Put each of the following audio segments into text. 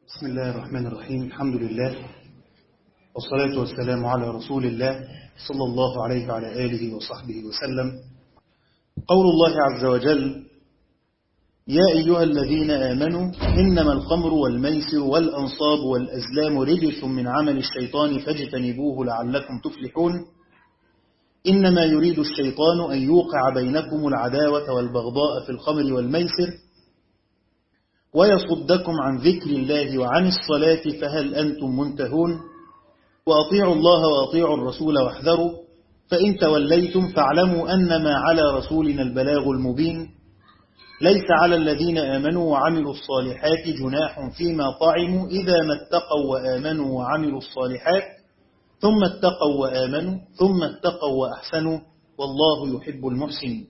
بسم الله الرحمن الرحيم الحمد لله والصلاة والسلام على رسول الله صلى الله عليه وعلى آله وصحبه وسلم قول الله عز وجل يا أيها الذين آمنوا إنما الخمر والميسر والأنصاب والأزلام رجس من عمل الشيطان فاجتنبوه لعلكم تفلحون إنما يريد الشيطان أن يوقع بينكم العداوة والبغضاء في الخمر والميسر ويصدكم عن ذكر الله وعن الصلاة فهل أنتم منتهون وأطيعوا الله وأطيعوا الرسول واحذروا فإن توليتم فاعلموا أنما على رسولنا البلاغ المبين ليس على الذين آمنوا وعملوا الصالحات جناح فيما طعموا إذا ما اتقوا وآمنوا وعملوا الصالحات ثم اتقوا وآمنوا ثم اتقوا وأحسنوا والله يحب المحسنين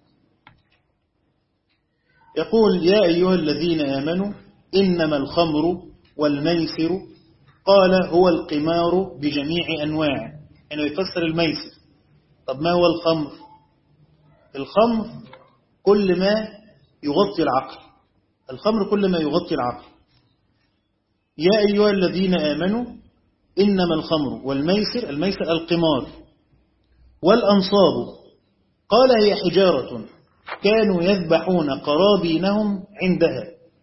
يقول يا أيها الذين آمنوا إنما الخمر والميسر قال هو القمار بجميع أنواع أنه يفسر الميسر طب ما هو الخمر الخمر كل ما يغطي العقل الخمر كل ما يغطي العقل يا أيها الذين آمنوا إنما الخمر والميسر الميسر القمار والأنصاب قال هي حجارة كانوا يذبحون قرابينهم عندها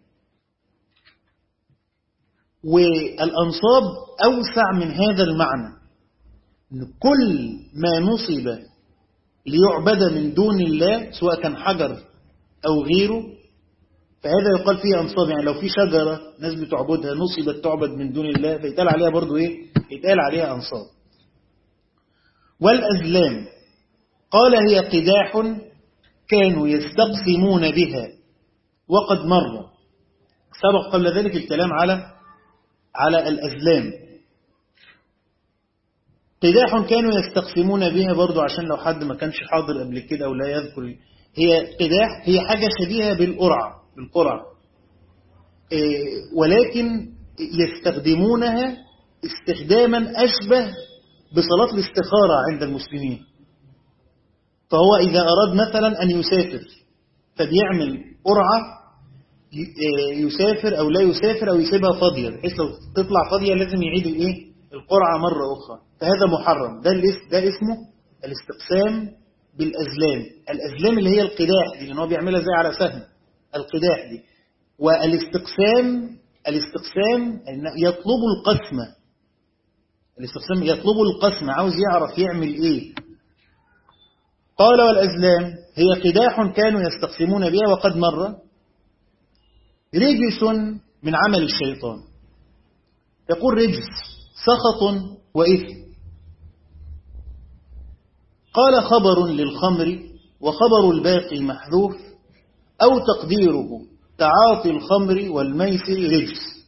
والأنصاب أوسع من هذا المعنى إن كل ما نصب ليعبد من دون الله سواء كان حجر أو غيره فهذا يقال فيه أنصاب يعني لو في شجرة ناس بتعبدها نصبت تعبد من دون الله فيتقال عليها برضو إيه يتقال عليها أنصاب والأزلام قال هي قداح كانوا يستقسمون بها وقد مر سبق قبل ذلك الكلام على على الأزلام قداح كانوا يستقسمون بها برضو عشان لو حد ما كانش حاضر قبل كده أو لا يذكر هي قداح هي حاجة شبيهة بالقرعة بالقرعة إيه ولكن يستخدمونها استخداما أشبه بصلاة الاستخارة عند المسلمين فهو إذا أراد مثلا أن يسافر فبيعمل قرعة يسافر أو لا يسافر أو يسيبها فاضية بحيث لو تطلع فاضية لازم يعيد الإيه القرعة مرة أخرى فهذا محرم ده, ده اسمه الاستقسام بالأزلام الأزلام اللي هي القداح دي لأن هو بيعملها زي على سهم القداح دي والاستقسام الاستقسام يطلب القسمة الاستقسام يطلب القسمة عاوز يعرف يعمل إيه قال والأزلام هي قداح كانوا يستقسمون بها وقد مر رجس من عمل الشيطان يقول رجس سخط وإثم قال خبر للخمر وخبر الباقي محذوف أو تقديره تعاطي الخمر والميسر رجس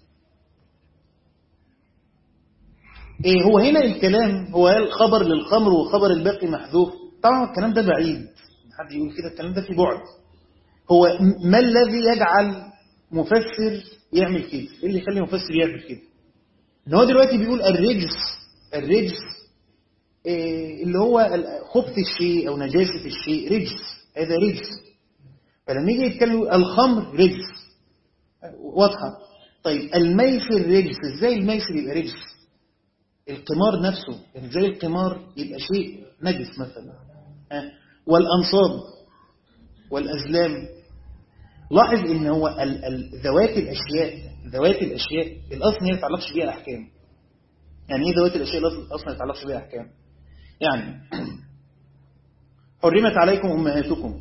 إيه هو هنا الكلام هو خبر للخمر وخبر الباقي محذوف طبعا الكلام ده بعيد حد يقول كده الكلام ده في بعد هو ما الذي يجعل مفسر يعمل كده ايه اللي يخلي مفسر يعمل كده ان هو دلوقتي بيقول الرجس الرجس إيه اللي هو خبث الشيء او نجاسة الشيء رجس هذا رجس فلما يجي يتكلم الخمر رجس واضحة طيب الميسر رجس ازاي الميسر يبقى رجس القمار نفسه ازاي القمار يبقى شيء نجس مثلا أه؟ والأنصاب والأزلام لاحظ ان هو ال ال ذوات الأشياء ذوات الأشياء الأصل هي ما يتعلقش بها أحكام يعني ايه ذوات الأشياء الأصل ما يتعلقش بها أحكام يعني حرمت عليكم أمهاتكم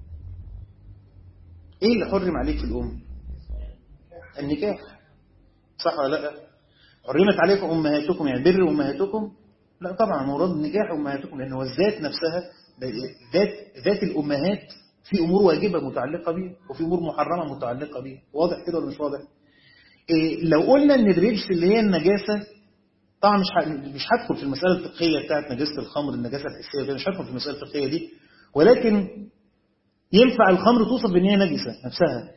ايه اللي حرم عليك في الأم النكاح صح ولا لا حرمت عليكم أمهاتكم يعني بر أمهاتكم لا طبعا مراد النكاح أمهاتكم لأن هو الذات نفسها ذات ذات الأمهات في أمور واجبة متعلقة بيه وفي أمور محرمة متعلقة بيه واضح كده ولا مش واضح إيه لو قلنا ان الرجس اللي هي النجاسة طبعا مش مش هدخل في المسألة الفقهية بتاعت نجاسة الخمر النجاسة الحسية دي مش هدخل في المسألة الفقهية دي ولكن ينفع الخمر توصف بان هي نجسة نفسها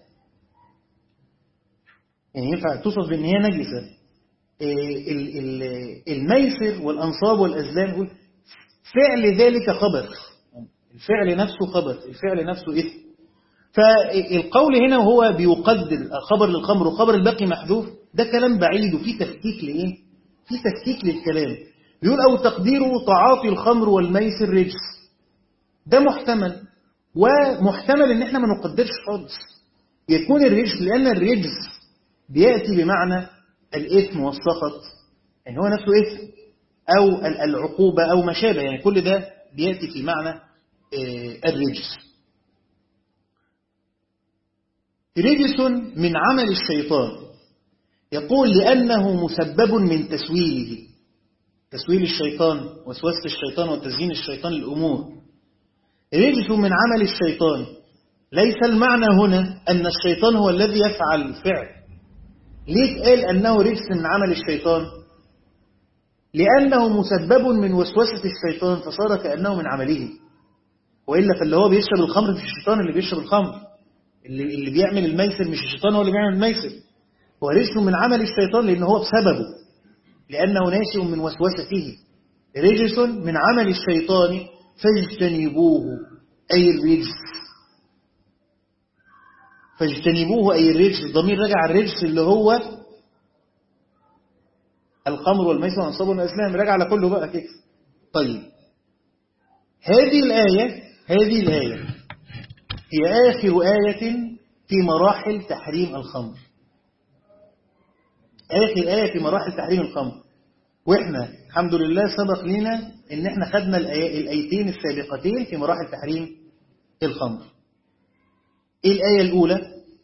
يعني ينفع توصف بان هي نجسة إيه ال ال الميسر والأنصاب والأزلام يقول فعل ذلك خبر الفعل نفسه خبر الفعل نفسه إثم فالقول هنا وهو بيقدر خبر للخمر وخبر الباقي محذوف ده كلام بعيد وفي تفكيك لإيه في تفكيك للكلام بيقول أو تقديره تعاطي الخمر والميسر رجس ده محتمل ومحتمل ان احنا ما نقدرش خالص يكون الرجس لأن الرجس بيأتي بمعنى الإثم والسخط يعني هو نفسه إثم أو العقوبة أو ما شابه يعني كل ده بيأتي في معنى الرجس رجس من عمل الشيطان يقول لأنه مسبب من تسويله تسويل الشيطان وسوسة الشيطان وتزيين الشيطان الأمور رجس من عمل الشيطان ليس المعنى هنا أن الشيطان هو الذي يفعل الفعل ليه قال أنه رجس من عمل الشيطان لأنه مسبب من وسوسة الشيطان فصار كأنه من عمله وإلا فاللي هو بيشرب الخمر مش الشيطان اللي بيشرب الخمر اللي, اللي بيعمل الميسر مش الشيطان هو اللي بيعمل الميسر هو رجس من عمل الشيطان لأنه هو بسببه لأنه ناشئ من وسوسته رجس من عمل الشيطان فاجتنبوه أي الرجس فاجتنبوه أي الرجس الضمير رجع الرجس اللي هو الخمر والميسر والأنصاب والأسلام رجع على كله بقى كده طيب هذه الآية هذه الآية هي آخر آية في مراحل تحريم الخمر آخر آية في مراحل تحريم الخمر وإحنا الحمد لله سبق لنا إن إحنا خدنا الآيتين السابقتين في مراحل تحريم الخمر إيه الآية الأولى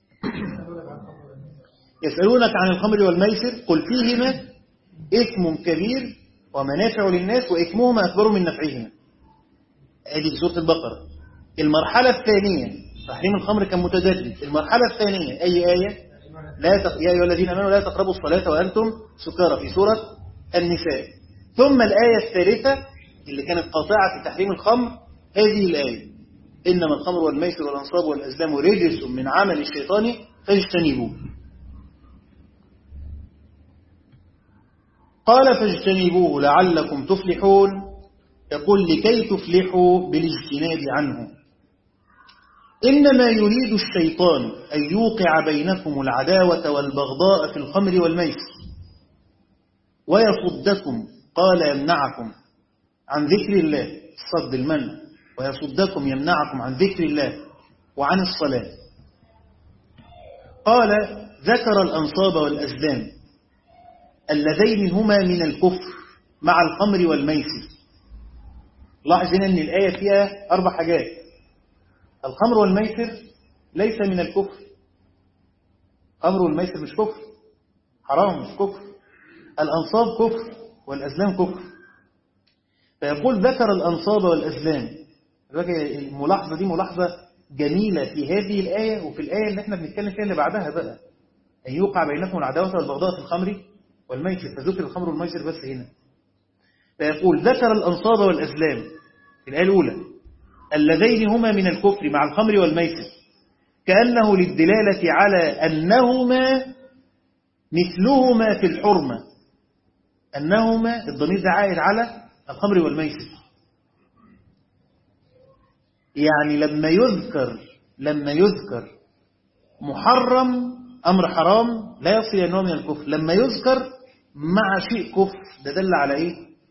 يسألونك عن الخمر والميسر قل فيهما إثم كبير ومنافع للناس وإثمهما أكبر من نفعهما هذه سورة البقرة المرحلة الثانية تحريم الخمر كان متجدد المرحلة الثانية أي آية لا تق... يا أيها الذين آمنوا لا تقربوا الصلاة وأنتم سكارى في سورة النساء ثم الآية الثالثة اللي كانت قاطعة في تحريم الخمر هذه الآية إنما الخمر والميسر والأنصاب والأزلام رجس من عمل الشيطان فاجتنبوه قال فاجتنبوه لعلكم تفلحون يقول لكي تفلحوا بالاجتناب عنه إنما يريد الشيطان أن يوقع بينكم العداوة والبغضاء في الخمر والميسر ويصدكم قال يمنعكم عن ذكر الله صد المنع ويصدكم يمنعكم عن ذكر الله وعن الصلاة قال ذكر الأنصاب والأزلام اللذين هما من الكفر مع الخمر والميسر لاحظ هنا أن الآية فيها أربع حاجات الخمر والميسر ليس من الكفر الخمر والميسر مش كفر حرام مش كفر الأنصاب كفر والأزلام كفر فيقول ذكر الأنصاب والأزلام الملاحظة دي ملاحظة جميلة في هذه الآية وفي الآية اللي احنا بنتكلم فيها اللي بعدها بقى أن يوقع بينكم العداوة والبغضاء في الخمر والميسر فذكر الخمر والميسر بس هنا فيقول ذكر الأنصاب والأزلام في الآية الأولى اللذين هما من الكفر مع الخمر والميسر كأنه للدلالة على أنهما مثلهما في الحرمة أنهما الضمير ده عائد على الخمر والميسر يعني لما يذكر لما يذكر محرم أمر حرام لا يصل أنه من الكفر لما يذكر مع شيء كفر ده دل على إيه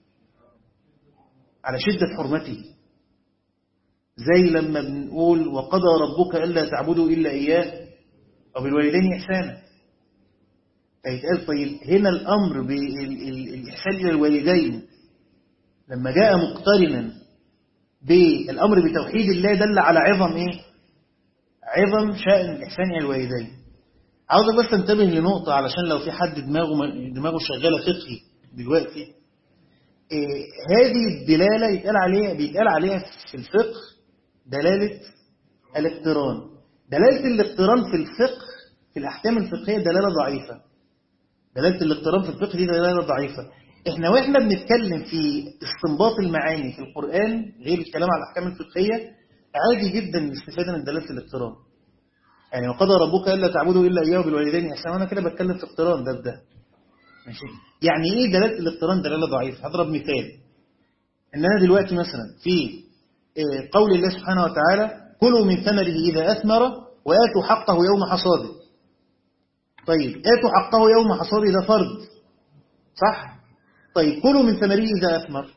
على شدة حرمته زي لما بنقول وقضى ربك ألا تعبدوا إلا إياه وبالوالدين إحسانا فيتقال طيب هنا الأمر بالإحسان إلى الوالدين لما جاء مقترنا بالأمر بتوحيد الله دل على عظم إيه؟ عظم شأن الإحسان إلى الوالدين عاوز بس انتبه لنقطة علشان لو في حد دماغه دماغه شغالة فقهي دلوقتي إيه هذه الدلالة يتقال عليها بيتقال عليها في الفقه دلالة الاقتران دلالة الاقتران في الفقه في الأحكام الفقهية دلالة ضعيفة دلالة الاقتران في الفقه دي دلالة ضعيفة احنا واحنا بنتكلم في استنباط المعاني في القرآن غير الكلام على الأحكام الفقهية عادي جدا الاستفادة من دلالة الاقتران يعني وقضى ربك الا تعبدوا الا اياه بالوالدين احسانا انا كده بتكلم في اقتران ده بده ماشي يعني ايه دلاله الاقتران دلاله ضعيفه هضرب مثال ان انا دلوقتي مثلا في قول الله سبحانه وتعالى كلوا من ثمره اذا اثمر واتوا حقه يوم حصاده طيب آتوا حقه يوم حصاده ده فرض صح طيب كلوا من ثمره إذا أثمر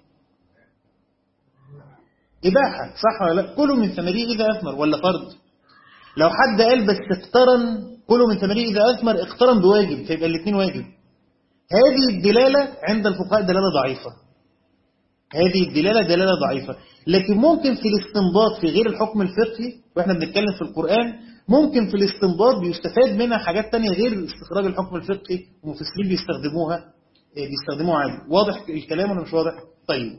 إباحة صح ولا لا كلوا من ثمره إذا أثمر ولا فرض لو حد قال بس اقترن كلوا من ثمره إذا أثمر اقترن بواجب فيبقى الاثنين واجب هذه الدلالة عند الفقهاء دلالة ضعيفة هذه الدلالة دلالة ضعيفة لكن ممكن في الاستنباط في غير الحكم الفقهي واحنا بنتكلم في القرآن ممكن في الاستنباط بيستفاد منها حاجات تانية غير استخراج الحكم الفقهي ومفسرين بيستخدموها بيستخدموها عادي واضح الكلام ولا مش واضح طيب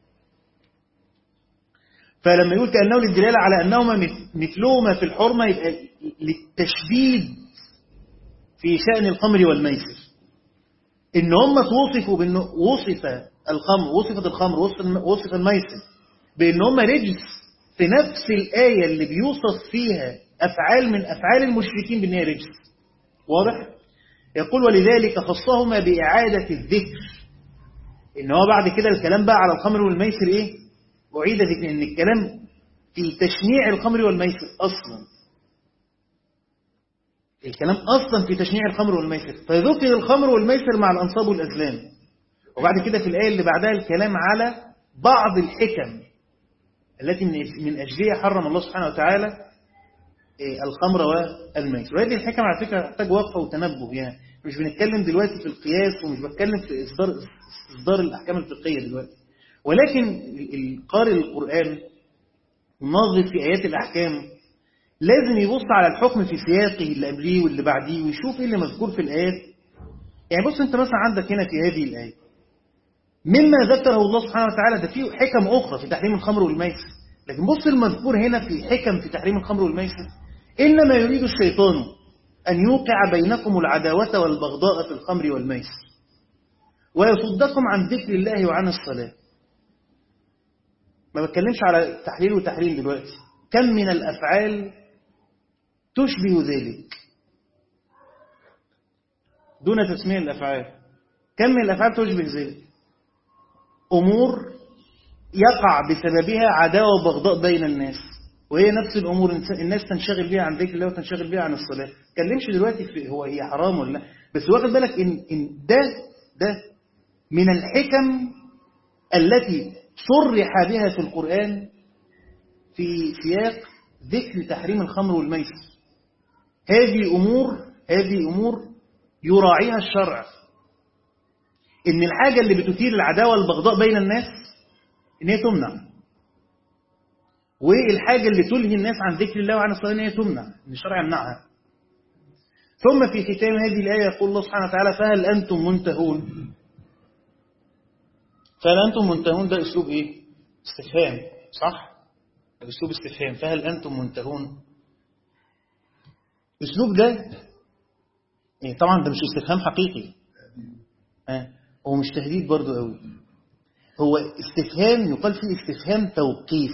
فلما يقول كأنه للدلالة على أنهما مثلهما في الحرمة يبقى للتشديد في شأن الخمر والميسر إن هم توصفوا بأنه وصف الخمر وصفت الخمر وصف الميسر بأن هم رجس في نفس الآية اللي بيوصف فيها أفعال من أفعال المشركين بأنها رجس واضح؟ يقول ولذلك خصهما بإعادة الذكر إن هو بعد كده الكلام بقى على الخمر والميسر إيه؟ أعيد ذكر إن الكلام في تشنيع الخمر والميسر أصلا الكلام أصلا في تشنيع الخمر والميسر فذكر الخمر والميسر مع الأنصاب والأزلام وبعد كده في الآية اللي بعدها الكلام على بعض الحكم التي من أجلها حرم الله سبحانه وتعالى الخمر والميسر وهذه الحكم على فكرة تحتاج وقفة وتنبه يعني مش بنتكلم دلوقتي في القياس ومش بتكلم في إصدار, إصدار الأحكام الفقهية دلوقتي ولكن القارئ القرآن الناظر في آيات الأحكام لازم يبص على الحكم في سياقه اللي قبليه واللي بعديه ويشوف ايه اللي مذكور في الآيات يعني بص انت مثلا عندك هنا في هذه الآية مما ذكره الله سبحانه وتعالى ده فيه حكم أخرى في تحريم الخمر والميسر لكن بص المذكور هنا في حكم في تحريم الخمر والميسر إنما يريد الشيطان أن يوقع بينكم العداوة والبغضاء في الخمر والميسر ويصدكم عن ذكر الله وعن الصلاة ما بتكلمش على تحليل وتحريم دلوقتي كم من الأفعال تشبه ذلك دون تسمية الأفعال كم من الأفعال تشبه ذلك أمور يقع بسببها عداوة وبغضاء بين الناس وهي نفس الأمور الناس تنشغل بها عن ذكر الله وتنشغل بها عن الصلاة كلمش دلوقتي في هو هي حرام ولا لا بس واخد بالك إن, إن ده ده من الحكم التي صرح بها في القرآن في سياق ذكر تحريم الخمر والميسر هذه أمور هذه أمور يراعيها الشرع إن الحاجة اللي بتثير العداوة والبغضاء بين الناس إن هي تمنع والحاجة اللي تلهي الناس عن ذكر الله وعن الصلاة إن هي تمنع إن الشرع يمنعها ثم في ختام هذه الآية يقول الله سبحانه وتعالى فهل أنتم منتهون فهل أنتم منتهون ده أسلوب إيه استفهام صح أسلوب استفهام فهل أنتم منتهون أسلوب ده إيه طبعا ده مش استفهام حقيقي آه. هو مش تهديد برضو قوي هو استفهام يقال فيه استفهام توقيف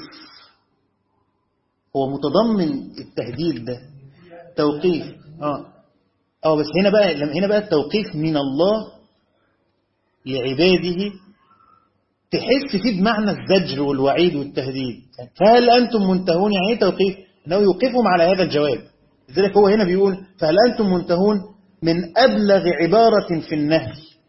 هو متضمن التهديد ده توقيف اه اه بس هنا بقى لما هنا بقى التوقيف من الله لعباده تحس فيه بمعنى الزجر والوعيد والتهديد فهل أنتم منتهون يعني ايه توقيف أنه يوقفهم على هذا الجواب لذلك هو هنا بيقول فهل أنتم منتهون من أبلغ عبارة في النهي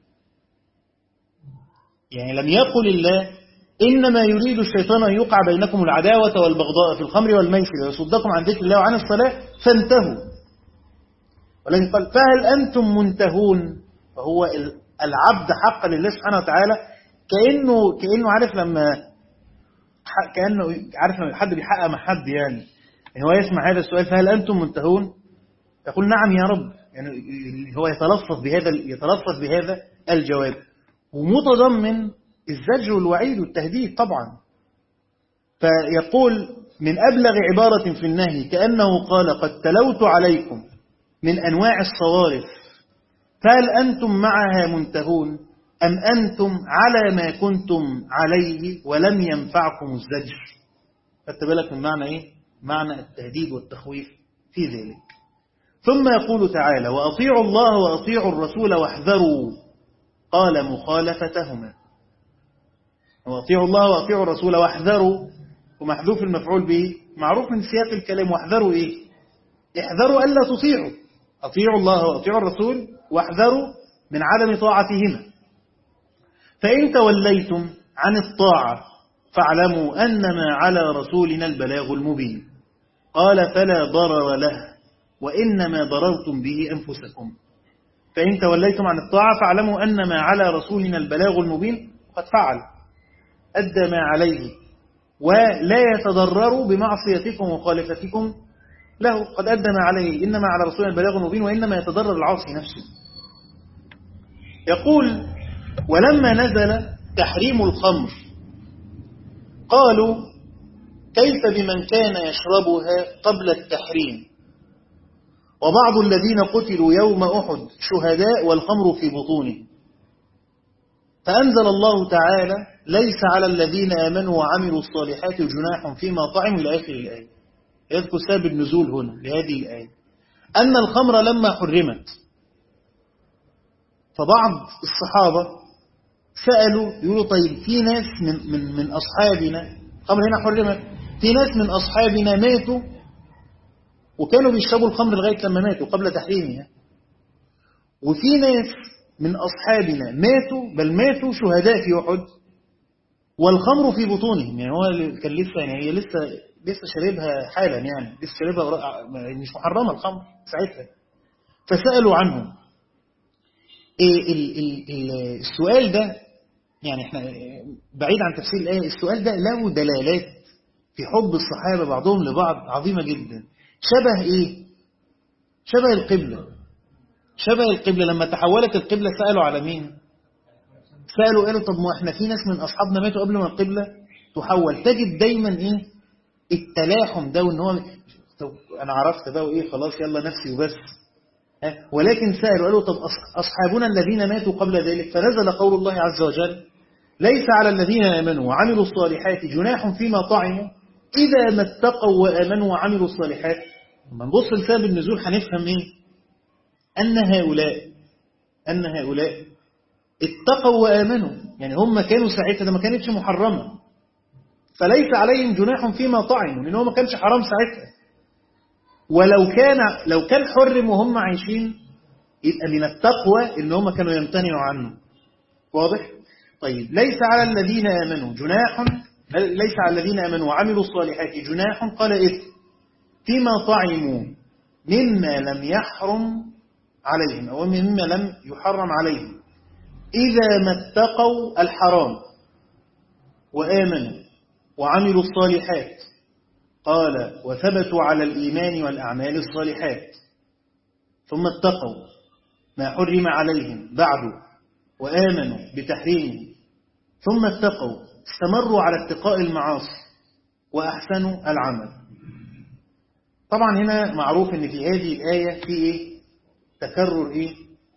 يعني لم يقل الله إنما يريد الشيطان أن يوقع بينكم العداوة والبغضاء في الخمر والميسر ويصدكم عن ذكر الله وعن الصلاة فانتهوا ولكن قال فهل أنتم منتهون فهو العبد حقا لله سبحانه وتعالى كأنه كأنه عارف لما كأنه عارف لما حد بيحقق مع حد يعني هو يسمع هذا السؤال فهل أنتم منتهون يقول نعم يا رب يعني هو يتلفظ بهذا يتلفظ بهذا الجواب ومتضمن الزجر والوعيد والتهديد طبعا فيقول من أبلغ عبارة في النهي كأنه قال قد تلوت عليكم من أنواع الصوارف فهل أنتم معها منتهون أم أنتم على ما كنتم عليه ولم ينفعكم الزجر خدت بالك من معنى إيه؟ معنى التهديد والتخويف في ذلك ثم يقول تعالى وأطيعوا الله وأطيعوا الرسول واحذروا قال مخالفتهما وأطيعوا الله وأطيعوا الرسول واحذروا ومحذوف المفعول به معروف من سياق الكلام واحذروا إيه احذروا ألا تطيعوا أطيعوا الله وأطيعوا الرسول واحذروا من عدم طاعتهما فإن توليتم عن الطاعة فاعلموا أنما على رسولنا البلاغ المبين قال فلا ضرر له وإنما ضررتم به أنفسكم فإن توليتم عن الطاعة فاعلموا أنما على رسولنا البلاغ المبين قد فعل أدى ما عليه ولا يتضرر بمعصيتكم ومخالفتكم له قد أدى ما عليه إنما على رسولنا البلاغ المبين وإنما يتضرر العاصي نفسه يقول ولما نزل تحريم الخمر قالوا كيف بمن كان يشربها قبل التحريم وبعض الذين قتلوا يوم أحد شهداء والخمر في بطونه فأنزل الله تعالى ليس على الذين آمنوا وعملوا الصالحات جناح فيما طعموا إلى آخر الآية يذكر سبب النزول هنا لهذه الآية أن الخمر لما حرمت فبعض الصحابة سألوا يقولوا طيب في ناس من, من, من أصحابنا الخمر هنا حرمت في ناس من أصحابنا ماتوا وكانوا بيشربوا الخمر لغاية لما ماتوا قبل تحريمها وفي ناس من أصحابنا ماتوا بل ماتوا شهداء في أحد والخمر في بطونهم يعني هو كان لسه يعني هي لسه لسه شاربها حالا يعني لسه شاربها مش محرمة الخمر ساعتها فسألوا عنهم إيه ال ال ال السؤال ده يعني احنا بعيد عن تفسير الآية السؤال ده له دلالات في حب الصحابة بعضهم لبعض عظيمة جدا شبه ايه شبه القبلة شبه القبلة لما تحولت القبلة سألوا على مين سألوا قالوا طب ما احنا في ناس من أصحابنا ماتوا قبل ما القبلة تحول تجد دايما ايه التلاحم ده وان هو طب انا عرفت بقى وايه خلاص يلا نفسي وبس ولكن سألوا قالوا طب أصحابنا الذين ماتوا قبل ذلك فنزل قول الله عز وجل ليس على الذين آمنوا وعملوا الصالحات جناح فيما طعموا إذا ما اتقوا وآمنوا وعملوا الصالحات لما نبص لسبب النزول هنفهم إيه أن هؤلاء أن هؤلاء اتقوا وآمنوا يعني هم كانوا ساعتها ده ما كانتش محرمة فليس عليهم جناح فيما طعموا لأن هو ما كانش حرام ساعتها ولو كان لو كان حرم وهم عايشين يبقى من التقوى ان هم كانوا يمتنعوا عنه واضح طيب ليس على الذين امنوا جناح ليس على الذين امنوا وعملوا الصالحات جناح قال اذ فيما طعموا مما لم يحرم عليهم او مما لم يحرم عليهم اذا ما اتقوا الحرام وامنوا وعملوا الصالحات قال وثبتوا على الإيمان والأعمال الصالحات ثم اتقوا ما حرم عليهم بعد وآمنوا بتحريمه ثم اتقوا استمروا على اتقاء المعاصي وأحسنوا العمل طبعا هنا معروف ان في هذه الآية في ايه تكرر ايه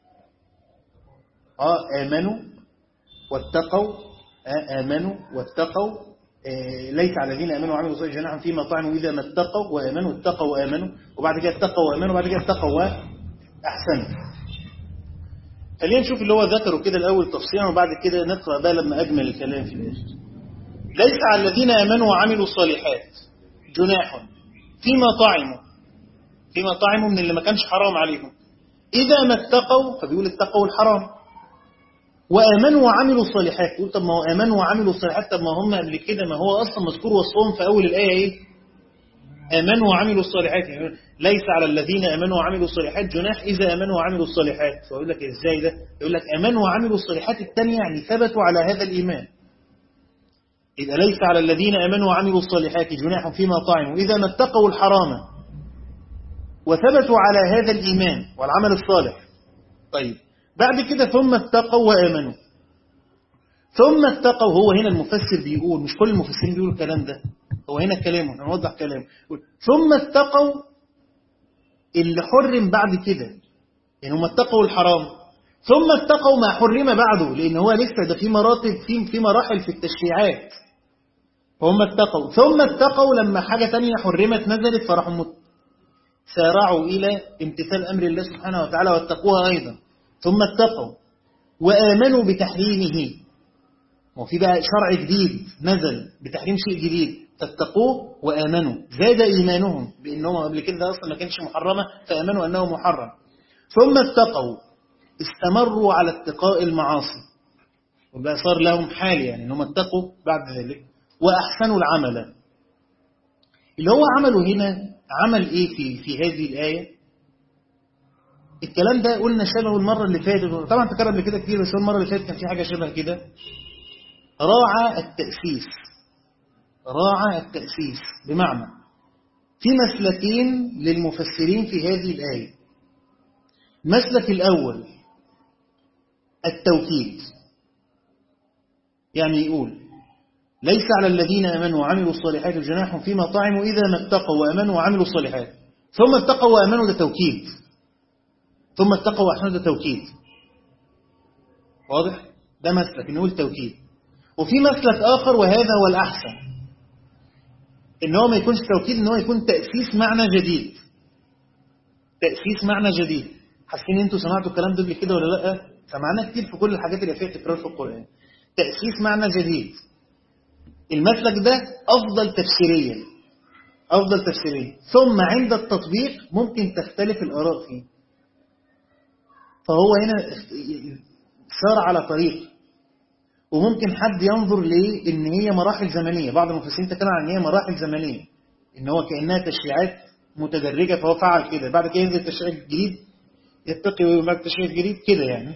آه آمنوا واتقوا آه آمنوا واتقوا ليس على الذين امنوا وعملوا الصالحات جناح فيما طعموا اذا ما اتقوا وامنوا اتقوا وامنوا وبعد كده اتقوا وامنوا وبعد كده اتقوا واحسنوا خلينا نشوف اللي هو ذكره كده الاول تفصيلا وبعد كده نقرا بقى لما اجمل الكلام في الاخر ليس على الذين امنوا وعملوا الصالحات جناح فيما طعموا فيما طعموا من اللي ما كانش حرام عليهم اذا ما اتقوا فبيقول اتقوا الحرام وآمنوا وعملوا الصالحات تقول طب ما هو آمنوا وعملوا الصالحات طب ما هم قبل كده ما هو أصلا مذكور وصفهم في أول الآية إيه آمنوا وعملوا الصالحات يعني ليس على الذين آمنوا وعملوا الصالحات جناح إذا آمنوا وعملوا الصالحات فأقول لك إزاي ده يقول لك آمنوا وعملوا الصالحات الثانية يعني ثبتوا على هذا الإيمان إذا ليس على الذين آمنوا وعملوا الصالحات جناح فيما طعموا إذا ما اتقوا الحرام وثبتوا على هذا الإيمان والعمل الصالح طيب بعد كده ثم اتقوا وآمنوا ثم اتقوا هو هنا المفسر بيقول مش كل المفسرين بيقولوا الكلام ده هو هنا كلامه هنوضح كلامه ثم اتقوا اللي حرم بعد كده يعني هم اتقوا الحرام ثم اتقوا ما حرم بعده لان هو لسه ده في مراتب في في مراحل في التشريعات هم اتقوا ثم اتقوا لما حاجة تانية حرمت نزلت فراحوا سارعوا إلى امتثال أمر الله سبحانه وتعالى واتقوها أيضا ثم اتقوا وآمنوا بتحريمه وفي بقى شرع جديد نزل بتحريم شيء جديد فاتقوه وآمنوا زاد إيمانهم بأنهم قبل كده أصلا ما كانش محرمة فآمنوا أنه محرم ثم اتقوا استمروا على اتقاء المعاصي وبقى صار لهم حال يعني انهم اتقوا بعد ذلك وأحسنوا العمل اللي هو عمله هنا عمل ايه في في هذه الآية الكلام ده قلنا شبهه المرة اللي فاتت طبعا تكرر قبل كده كتير بس المرة اللي فاتت كان في حاجة شبه كده راعى التأسيس راعى التأسيس بمعنى في مسلكين للمفسرين في هذه الآية المسلك الأول التوكيد يعني يقول ليس على الذين أمنوا وعملوا الصالحات جناح فيما طعموا إذا ما اتقوا وأمنوا وعملوا الصالحات ثم اتقوا وأمنوا ده توكيد ثم اتقوا وأحسنوا ده توكيد واضح؟ ده مسلك نقول توكيد وفي مسلك آخر وهذا هو الأحسن إن هو ما يكونش توكيد إن هو يكون تأسيس معنى جديد تأسيس معنى جديد حاسين انتوا سمعتوا الكلام ده قبل كده ولا لا سمعناه كتير في كل الحاجات اللي فيها تكرار في القرآن تأسيس معنى جديد المسلك ده أفضل تفسيريا أفضل تفسيريا ثم عند التطبيق ممكن تختلف الآراء فيه فهو هنا سار على طريق وممكن حد ينظر ليه ان هي مراحل زمنية بعض المفسرين تكلم عن ان هي مراحل زمنية ان هو كأنها تشريعات متدرجة فهو فعل كده بعد كده ينزل تشريع جديد يتقي ويبقى تشريع جديد كده يعني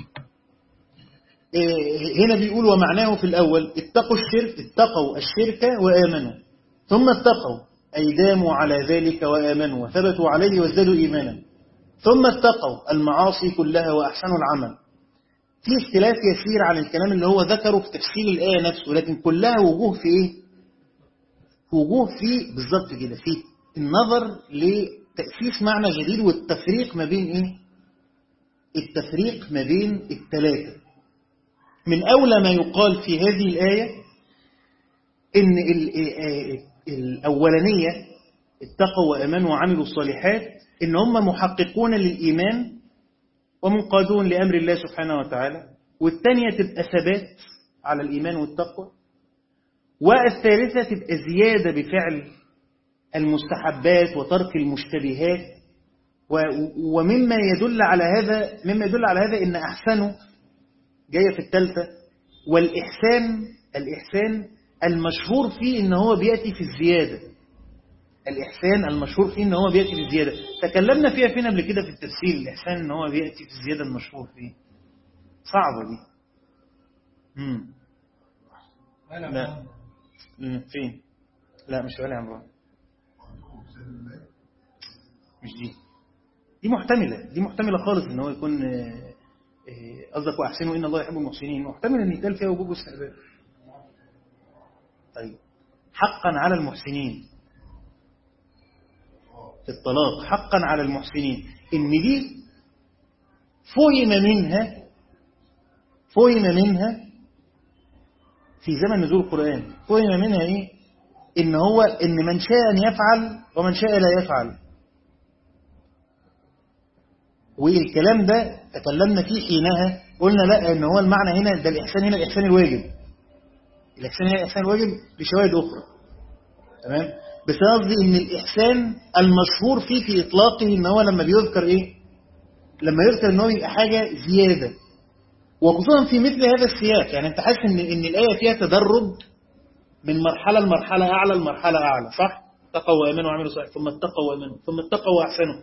هنا بيقول ومعناه في الأول اتقوا الشرك اتقوا الشرك وآمنوا ثم اتقوا أي داموا على ذلك وآمنوا وثبتوا عليه وازدادوا إيمانا ثم اتقوا المعاصي كلها وأحسنوا العمل في اختلاف يسير عن الكلام اللي هو ذكره في تفسير الآية نفسه لكن كلها وجوه في إيه؟ وجوه في بالظبط كده في النظر لتأسيس معنى جديد والتفريق ما بين إيه؟ التفريق ما بين الثلاثة من أولى ما يقال في هذه الآية إن الأولانية اتقوا وأمنوا وعملوا الصالحات إن هم محققون للإيمان ومنقادون لأمر الله سبحانه وتعالى والثانية تبقى ثبات على الإيمان والتقوى والثالثة تبقى زيادة بفعل المستحبات وترك المشتبهات ومما يدل على هذا مما يدل على هذا إن أحسنوا جاية في الثالثة والإحسان الإحسان المشهور فيه إن هو بيأتي في الزيادة الإحسان المشهور فيه إن هو بيأتي في الزيادة تكلمنا فيها فين قبل كده في التفسير الإحسان إن هو بيأتي في الزيادة المشهور فيه صعبة دي مم. لا مم. فين لا مش ولا عمران مش دي دي محتملة دي محتملة خالص إن هو يكون قصدك وأحسنوا إن الله يحب المحسنين محتمل أن يتقال فيها وجوب استحباب طيب حقا على المحسنين في الطلاق حقا على المحسنين إن دي فهم منها فهم منها في زمن نزول القرآن فهم منها إيه إن هو إن من شاء أن يفعل ومن شاء لا يفعل والكلام ده تكلمنا فيه حينها قلنا لا ان هو المعنى هنا ده الإحسان هنا الإحسان الواجب الإحسان هنا الإحسان الواجب بشواهد أخرى تمام بس قصدي ان الإحسان المشهور فيه في إطلاقه ان هو لما بيذكر إيه لما يذكر ان هو يبقى حاجة زيادة وخصوصا في مثل هذا السياق يعني انت حاسس ان ان الآية فيها تدرج من مرحلة لمرحلة أعلى لمرحلة أعلى صح؟ اتقوا وآمنوا وعملوا صالح ثم اتقوا وآمنوا ثم اتقوا وأحسنوا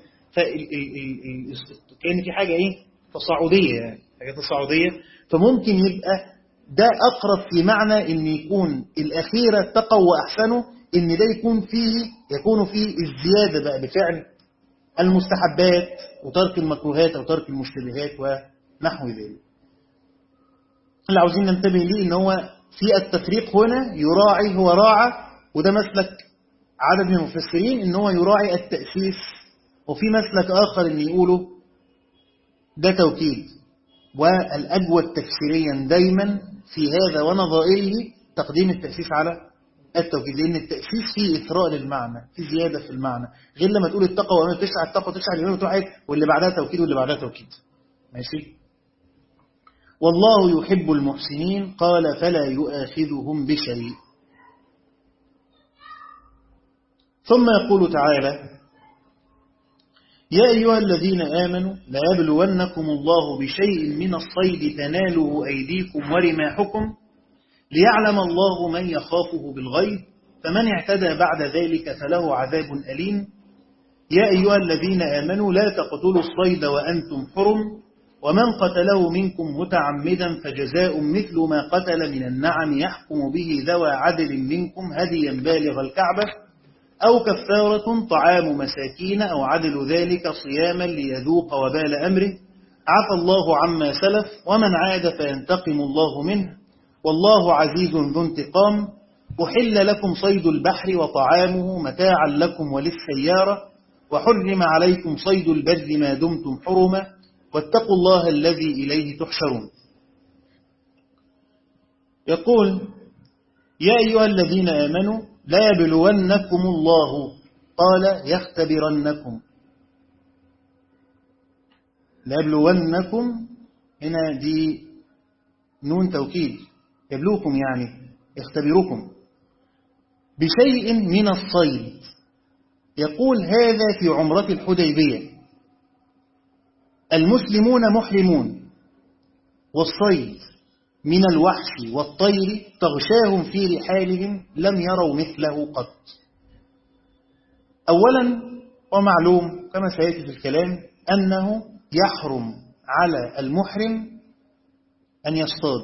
فكان في حاجة إيه تصاعدية يعني حاجة تصاعدية فممكن يبقى ده أقرب في معنى إن يكون الأخيرة اتقوا وأحسنوا إن ده يكون فيه يكون فيه الزيادة بقى بفعل المستحبات وترك المكروهات أو ترك المشتبهات ونحو ذلك اللي عاوزين ننتبه ليه إن هو في التفريق هنا يراعي هو راعى وده مسلك عدد من المفسرين إن هو يراعي التأسيس وفي مسلك آخر إن يقولوا ده توكيد والأجود تفسيريا دايما في هذا ونظائره تقديم التأسيس على التوكيد لأن التأسيس فيه إثراء للمعنى في زيادة في المعنى غير لما تقول التقوى وما تشرع التقوى تشرع الإيمان وتروح واللي بعدها توكيد واللي بعدها توكيد ماشي والله يحب المحسنين قال فلا يؤاخذهم بشيء ثم يقول تعالى يا أيها الذين آمنوا لا يبلونكم الله بشيء من الصيد تناله أيديكم ورماحكم ليعلم الله من يخافه بالغيب فمن اعتدى بعد ذلك فله عذاب أليم يا أيها الذين آمنوا لا تقتلوا الصيد وأنتم حرم ومن قتله منكم متعمدا فجزاء مثل ما قتل من النعم يحكم به ذوى عدل منكم هديا بالغ الكعبة أو كفارة طعام مساكين أو عدل ذلك صياما ليذوق وبال أمره عفى الله عما سلف ومن عاد فينتقم الله منه والله عزيز ذو انتقام أحل لكم صيد البحر وطعامه متاعا لكم وللسيارة وحرم عليكم صيد البر ما دمتم حرما واتقوا الله الذي إليه تحشرون يقول يا أيها الذين آمنوا لا يبلونكم الله قال يختبرنكم لا يبلونكم هنا دي نون توكيد يبلوكم يعني يختبركم بشيء من الصيد يقول هذا في عمرة الحديبية المسلمون محرمون والصيد من الوحش والطير تغشاهم في رحالهم لم يروا مثله قط أولا ومعلوم كما سيأتي في الكلام أنه يحرم على المحرم أن يصطاد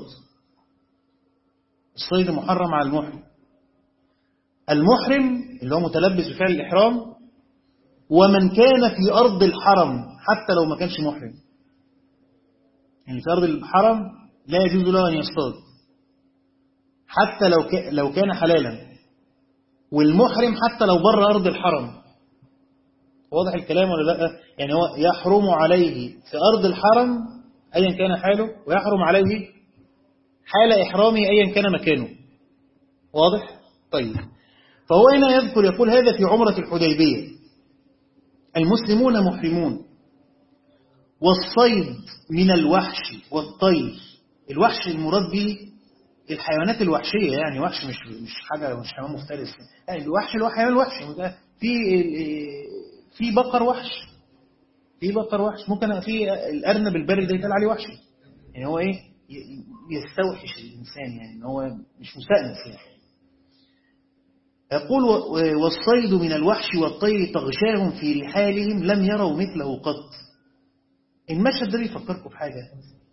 الصيد محرم على المحرم المحرم اللي هو متلبس بفعل الإحرام ومن كان في أرض الحرم حتى لو ما كانش محرم يعني في أرض الحرم لا يجوز له أن يصطاد حتى لو لو كان حلالا والمحرم حتى لو بره أرض الحرم واضح الكلام ولا لا يعني هو يحرم عليه في أرض الحرم أيا كان حاله ويحرم عليه حال إحرامه أيا كان مكانه واضح طيب فهو هنا يذكر يقول هذا في عمرة الحديبية المسلمون محرمون والصيد من الوحش والطير الوحش المراد به الحيوانات الوحشية يعني وحش مش مش حاجة مش حيوان مفترس يعني الوحش اللي هو حيوان وحش في في بقر وحش في بقر وحش ممكن في الأرنب البري ده يتقال عليه وحشي يعني هو ايه يستوحش الإنسان يعني هو مش مستأنس يعني يقول والصيد من الوحش والطير تغشاهم في رحالهم لم يروا مثله قط المشهد ده بيفكركم بحاجة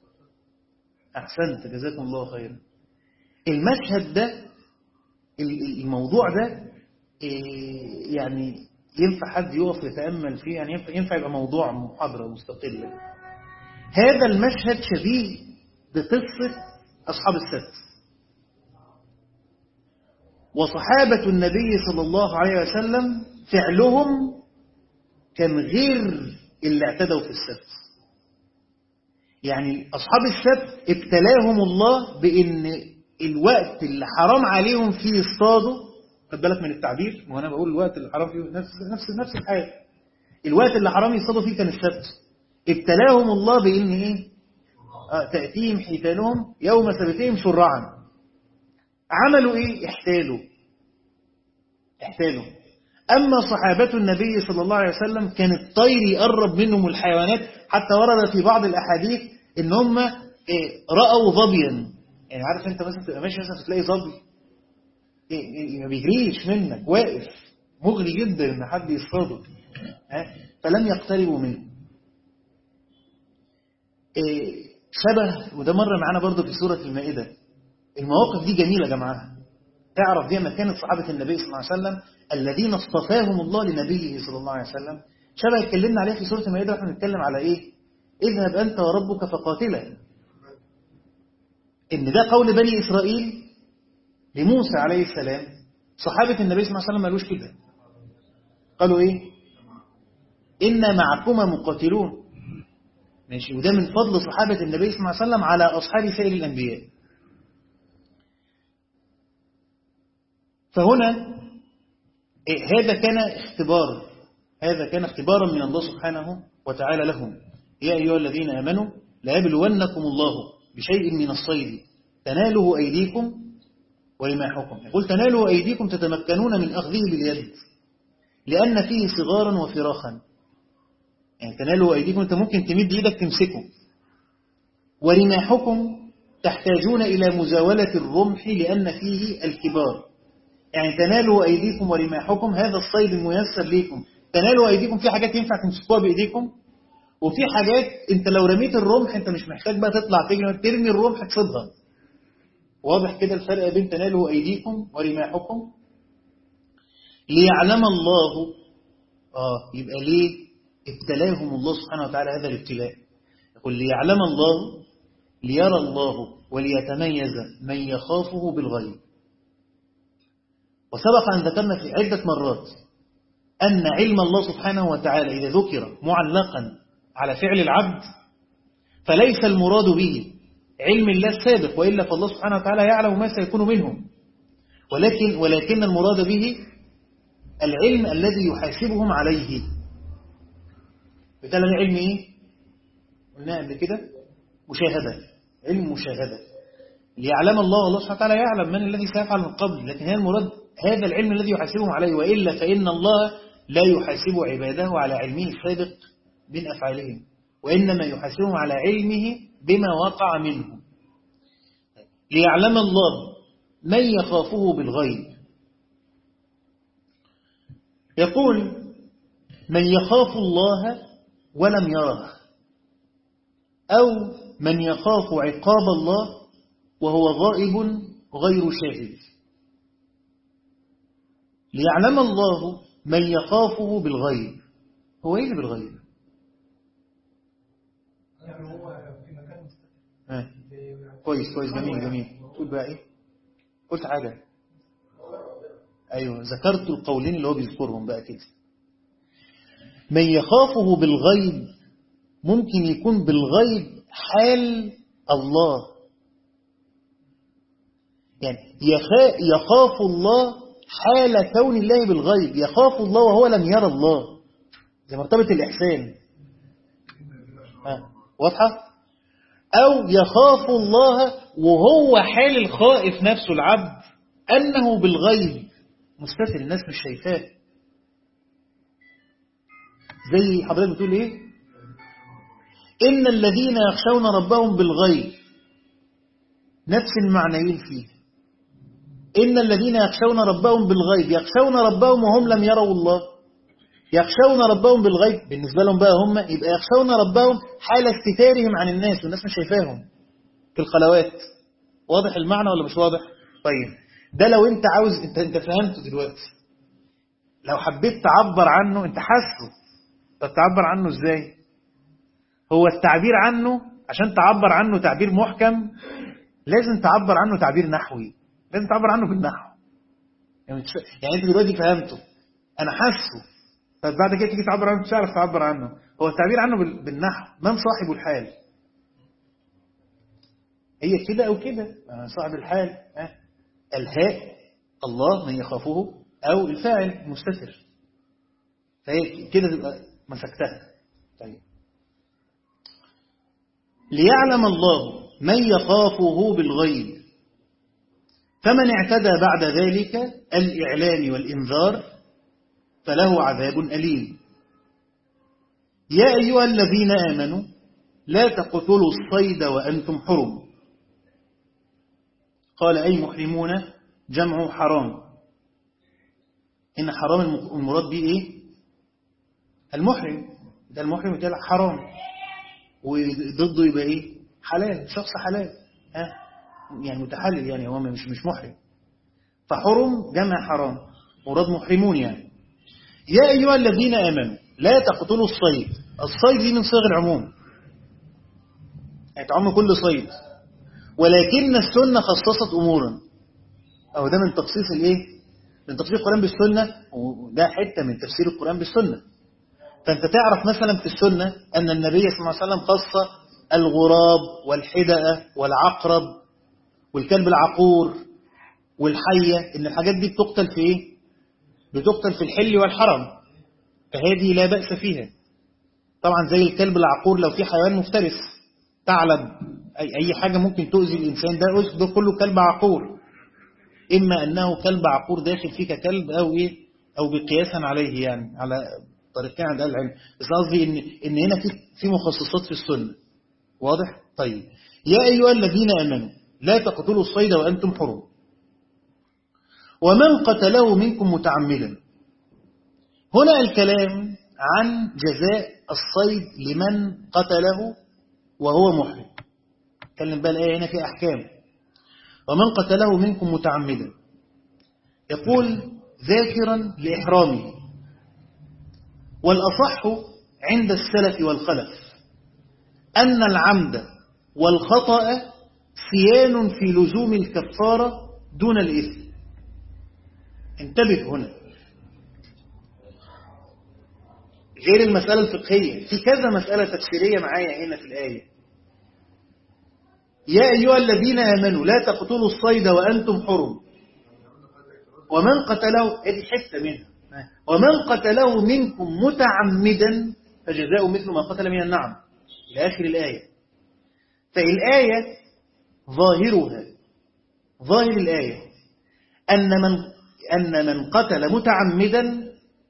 أحسنت جزاكم الله خيرا المشهد ده الموضوع ده يعني ينفع حد يقف يتأمل فيه يعني ينفع, ينفع يبقى موضوع محاضرة مستقلة هذا المشهد شبيه بقصة أصحاب السبت وصحابة النبي صلى الله عليه وسلم فعلهم كان غير اللي اعتدوا في السبت يعني أصحاب السبت ابتلاهم الله بأن الوقت اللي حرام عليهم فيه يصطادوا خد بالك من التعبير وانا بقول الوقت اللي حرام فيه نفس نفس نفس الحاجه الوقت اللي حرام يصطادوا فيه كان السبت ابتلاهم الله بان ايه آه تاتيهم حيتانهم يوم سبتهم شرعا عملوا ايه احتالوا احتالوا اما صحابه النبي صلى الله عليه وسلم كان الطير يقرب منهم الحيوانات حتى ورد في بعض الاحاديث ان هم إيه راوا ظبيا يعني عارف انت مثلا تبقى ماشي مثلا تلاقي ظبي إيه ما بيجريش منك واقف مغري جدا ان حد يصطاده فلم يقتربوا منه إيه شبه وده مر معانا برضه في سوره المائده المواقف دي جميلة يا جماعة تعرف دي مكانة صحابة النبي صلى الله عليه وسلم الذين اصطفاهم الله لنبيه صلى الله عليه وسلم شبه اتكلمنا عليه في سورة المائدة واحنا بنتكلم على ايه اذهب أنت وربك فقاتلا إن ده قول بني إسرائيل لموسى عليه السلام صحابة النبي صلى الله عليه وسلم ما قالوش كده قالوا ايه إنا معكما مقاتلون ماشي وده من فضل صحابة النبي صلى الله عليه وسلم على أصحاب سائر الأنبياء فهنا هذا كان اختبار هذا كان اختبارا من الله سبحانه وتعالى لهم يا أيها الذين آمنوا لا يبلونكم الله بشيء من الصيد تناله أيديكم ورماحكم يقول تناله أيديكم تتمكنون من أخذه باليد لأن فيه صغارا وفراخا يعني تنالوا أيديكم أنت ممكن تمد إيدك تمسكه ورماحكم تحتاجون إلى مزاولة الرمح لأن فيه الكبار يعني تنالوا أيديكم ورماحكم هذا الصيد الميسر ليكم تنالوا أيديكم في حاجات ينفع تمسكوها بإيديكم وفي حاجات انت لو رميت الرمح انت مش محتاج بقى تطلع تجري ترمي الرمح تصيدها واضح كده الفرق بين تنالوا أيديكم ورماحكم ليعلم الله آه يبقى ليه ابتلاهم الله سبحانه وتعالى هذا الابتلاء يقول ليعلم الله ليرى الله وليتميز من يخافه بالغيب وسبق أن ذكرنا في عدة مرات أن علم الله سبحانه وتعالى إذا ذكر معلقا على فعل العبد فليس المراد به علم الله السابق وإلا فالله سبحانه وتعالى يعلم ما سيكون منهم ولكن, ولكن المراد به العلم الذي يحاسبهم عليه بالتالي علم ايه قلنا قبل كده مشاهدة علم مشاهدة ليعلم الله الله سبحانه وتعالى يعلم من الذي سيفعل من قبل لكن هي المراد هذا العلم الذي يحاسبهم عليه وإلا فإن الله لا يحاسب عباده على علمه السابق من أفعالهم وإنما يحاسبهم على علمه بما وقع منه ليعلم الله من يخافه بالغيب يقول من يخاف الله ولم يره أو من يخاف عقاب الله وهو غائب غير شاهد ليعلم الله من يخافه بالغيب هو ايه اللي بالغيب يعني هو في مكان آه. كويس كويس جميل جميل تقول بقى ايه قلت حاجة ايوه ذكرت القولين اللي هو بيذكرهم بقى كده من يخافه بالغيب ممكن يكون بالغيب حال الله يعني يخا- يخاف الله حال كون الله بالغيب يخاف الله وهو لم يرى الله زي مرتبة الإحسان ها، واضحة أو يخاف الله وهو حال الخائف نفسه العبد أنه بالغيب مستتر الناس مش شايفاه زي حضرتك بتقول إيه إن الذين يخشون ربهم بالغيب نفس المعنيين فيه إن الذين يخشون ربهم بالغيب يخشون ربهم وهم لم يروا الله يخشون ربهم بالغيب بالنسبة لهم بقى هم يبقى يخشون ربهم حال استتارهم عن الناس والناس مش شايفاهم في الخلوات واضح المعنى ولا مش واضح طيب ده لو انت عاوز انت انت فهمته دلوقتي لو حبيت تعبر عنه انت حاسه طب تعبر عنه ازاي هو التعبير عنه عشان تعبر عنه تعبير محكم لازم تعبر عنه تعبير نحوي لازم تعبر عنه بالنحو يعني, تش- يعني انت دلوقتي فهمته انا حاسه طب بعد كده تيجي تعبر عنه مش هتعرف تعبر عنه هو التعبير عنه بال- بالنحو من صاحب الحال هي كده او كده آه، صاحب الحال ها الهاء الله من يخافه او الفاعل مستتر فهي كده تبقى مسكتها طيب ليعلم الله من يخافه بالغيب فمن اعتدى بعد ذلك الإعلام والإنذار فله عذاب أليم يا أيها الذين آمنوا لا تقتلوا الصيد وأنتم حرم قال أي محرمون جمع حرام إن حرام الم- المراد به إيه المحرم ده المحرم يتلع حرام وضده يبقى إيه حلال شخص حلال ها يعني متحلل يعني هو مش مش محرم فحرم جمع حرام مراد محرمون يعني يا أيها الذين آمنوا لا تقتلوا الصيد الصيد دي من صيغ العموم يعني تعم كل صيد ولكن السنة خصصت أمورا أو ده من تخصيص الإيه من تفسير القرآن بالسنة وده حتة من تفسير القرآن بالسنة فأنت تعرف مثلا في السنة أن النبي صلى الله عليه وسلم خص الغراب والحدأة والعقرب والكلب العقور والحية إن الحاجات دي بتقتل في إيه بتقتل في الحل والحرم فهذه لا بأس فيها طبعا زي الكلب العقور لو في حيوان مفترس ثعلب أي, أي حاجة ممكن تؤذي الإنسان ده ده كله كلب عقور إما أنه كلب عقور داخل فيه ككلب أو إيه أو بقياسا عليه يعني على طريقتين عند اهل العلم بس قصدي ان ان هنا في في مخصصات في السنه واضح طيب يا ايها الذين امنوا لا تقتلوا الصيد وانتم حرم ومن قتله منكم متعمدا هنا الكلام عن جزاء الصيد لمن قتله وهو محرم اتكلم بقى الايه هنا في احكام ومن قتله منكم متعمدا يقول ذاكرا لإحرامه والأصح عند السلف والخلف أن العمد والخطأ سيان في لزوم الكفارة دون الإثم انتبه هنا غير المسألة الفقهية في كذا مسألة تفسيرية معايا هنا في الآية يا أيها الذين آمنوا لا تقتلوا الصيد وأنتم حرم ومن قتله هذه حتة منها ومن قتله منكم متعمدا فجزاء مثل ما قتل من النعم إلى آخر الآية فالآية ظاهرها ظاهر الآية أن من أن من قتل متعمدا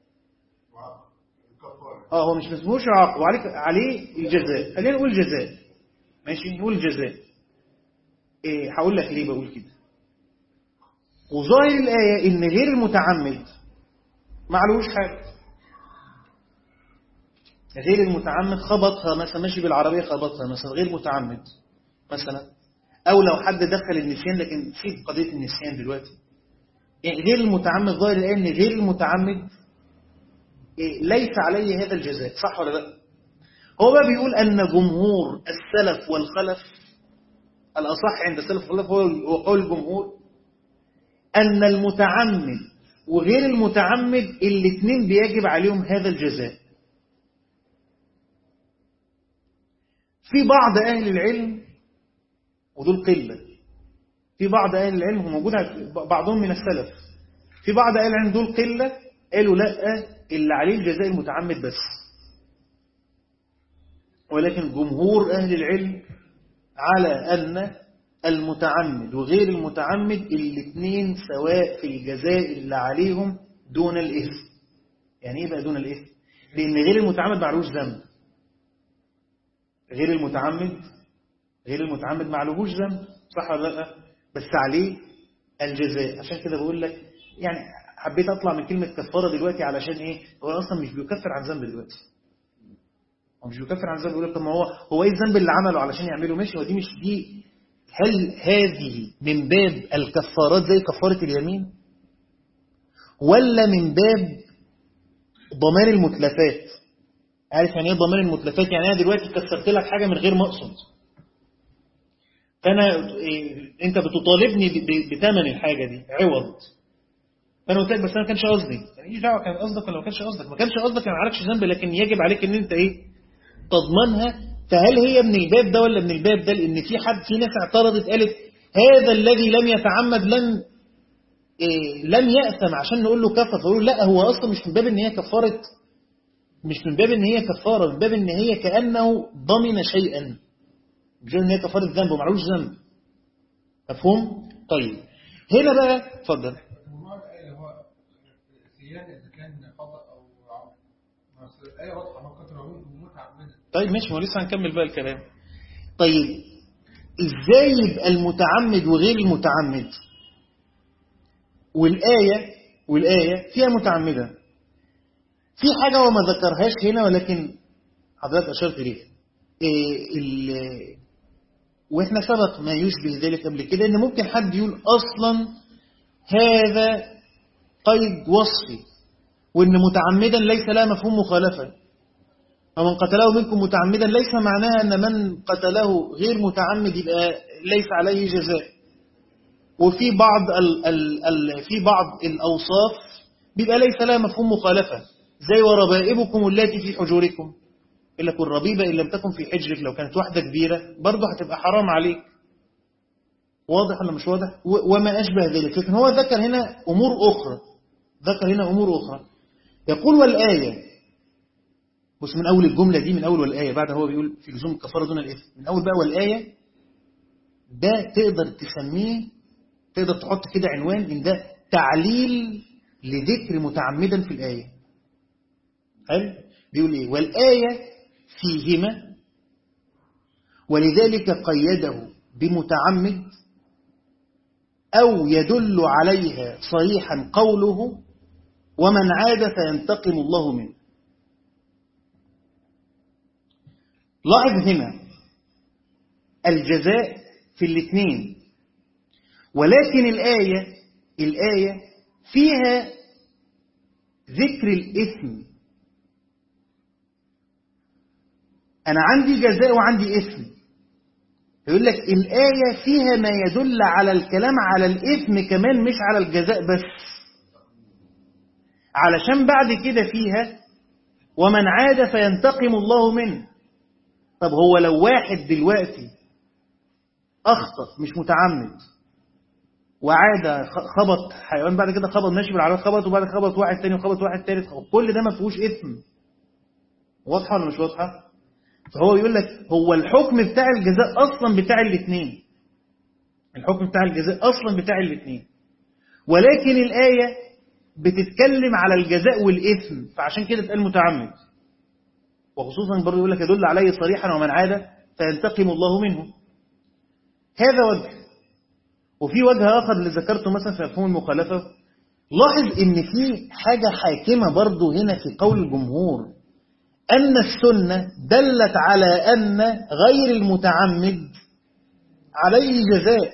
اه هو مش مسموش عاقب وعليك عليه الجزاء خلينا نقول جزاء ماشي نقول جزاء ايه هقول لك ليه بقول كده وظاهر الآية إن غير المتعمد معلوش حاجة غير المتعمد خبطها مثلا ماشي بالعربية خبطها مثلا غير متعمد مثلا أو لو حد دخل النسيان لكن في قضية النسيان دلوقتي غير المتعمد ظاهر الآية إن غير المتعمد ليس عليه هذا الجزاء صح ولا لا هو بقى بيقول أن جمهور السلف والخلف الأصح عند السلف والخلف هو قول الجمهور أن المتعمد وغير المتعمد الاثنين بيجب عليهم هذا الجزاء في بعض أهل العلم ودول قلة في بعض أهل العلم هو موجود بعضهم من السلف في بعض أهل العلم دول قلة قالوا لا اللي عليه الجزاء المتعمد بس ولكن جمهور أهل العلم على أن المتعمد وغير المتعمد الاثنين سواء في الجزاء اللي عليهم دون الإثم يعني ايه بقى دون الإثم لأن غير المتعمد معلوش ذنب غير المتعمد غير المتعمد معلوش ذنب صح ولا لا بس عليه الجزاء عشان كده بقول لك يعني حبيت اطلع من كلمة كفارة دلوقتي علشان ايه هو اصلا مش بيكفر عن ذنب دلوقتي هو مش بيكفر عن ذنب يقول لك طب ما هو هو ايه الذنب اللي عمله علشان يعمله ماشي ودي مش دي هل هذه من باب الكفارات زي كفارة اليمين ولا من باب ضمان المتلفات عارف يعني ايه ضمان المتلفات يعني انا دلوقتي كسرت لك حاجة من غير مقصد فانا إيه انت بتطالبني بثمن الحاجة دي عوض فانا قلت لك بس انا ما كانش قصدي ماليش دعوه كان قصدك ولا ما كانش قصدك ما كانش قصدك ما عليكش ذنب لكن يجب عليك ان انت ايه تضمنها فهل هي من الباب ده ولا من الباب ده لان في حد في ناس اعترضت قالت هذا الذي لم يتعمد لم إيه لم يأثم عشان نقول له كفر فيقول لا هو اصلا مش من باب ان هي كفاره مش من باب ان هي كفاره من باب ان هي كانه ضمن شيئا مش ان هي كفاره ذنب ومعلوش ذنب مفهوم طيب هنا بقى اتفضل اذا كان خطا او عمد الايه واضحه ما قتل متعمدا طيب ماشي ما لسه هنكمل بقى الكلام طيب ازاي يبقى المتعمد وغير المتعمد والآية والآية فيها متعمدة في حاجة هو ما ذكرهاش هنا ولكن حضرتك أشرت ليها إيه واحنا سبق ما يشبه ذلك قبل كده ان ممكن حد يقول اصلا هذا قيد وصفي وان متعمدا ليس لها مفهوم مخالفه ومن قتله منكم متعمدا ليس معناها ان من قتله غير متعمد يبقى ليس عليه جزاء وفي بعض ال ال ال في بعض الاوصاف بيبقى ليس لها مفهوم مخالفه زي وربائبكم التي في حجوركم إلا كن ربيبة إن لم تكن في حجرك لو كانت واحدة كبيرة برضه هتبقى حرام عليك واضح ولا مش واضح وما أشبه ذلك لكن هو ذكر هنا أمور أخرى ذكر هنا أمور أخرى يقول والآية بص من أول الجملة دي من أول والآية بعد هو بيقول في لزوم الكفارة دون الإثم من أول بقى والآية ده تقدر تسميه تقدر تحط كده عنوان إن ده تعليل لذكر متعمدا في الآية حلو بيقول ايه والآية فيهما ولذلك قيده بمتعمد أو يدل عليها صريحا قوله ومن عاد فينتقم الله منه لاحظ هنا الجزاء في الاثنين ولكن الآية الآية فيها ذكر الإثم أنا عندي جزاء وعندي إثم يقول لك الآية فيها ما يدل على الكلام على الإثم كمان مش على الجزاء بس علشان بعد كده فيها ومن عاد فينتقم الله منه طب هو لو واحد دلوقتي أخطأ مش متعمد وعاد خبط حيوان بعد كده خبط ماشي بالعربية خبط وبعد خبط واحد تاني وخبط واحد تالت كل ده ما فيهوش إثم واضحة ولا مش واضحة؟ فهو يقول لك هو الحكم بتاع الجزاء أصلا بتاع الاثنين الحكم بتاع الجزاء أصلا بتاع الاثنين ولكن الآية بتتكلم على الجزاء والإثم فعشان كده اتقال متعمد وخصوصا برضه يقول لك يدل عليه صريحا ومن عاد فينتقم الله منه هذا وجه وفي وجه آخر اللي ذكرته مثلا في مفهوم المخالفة لاحظ ان في حاجة حاكمة برضه هنا في قول الجمهور أن السنة دلت على أن غير المتعمد عليه جزاء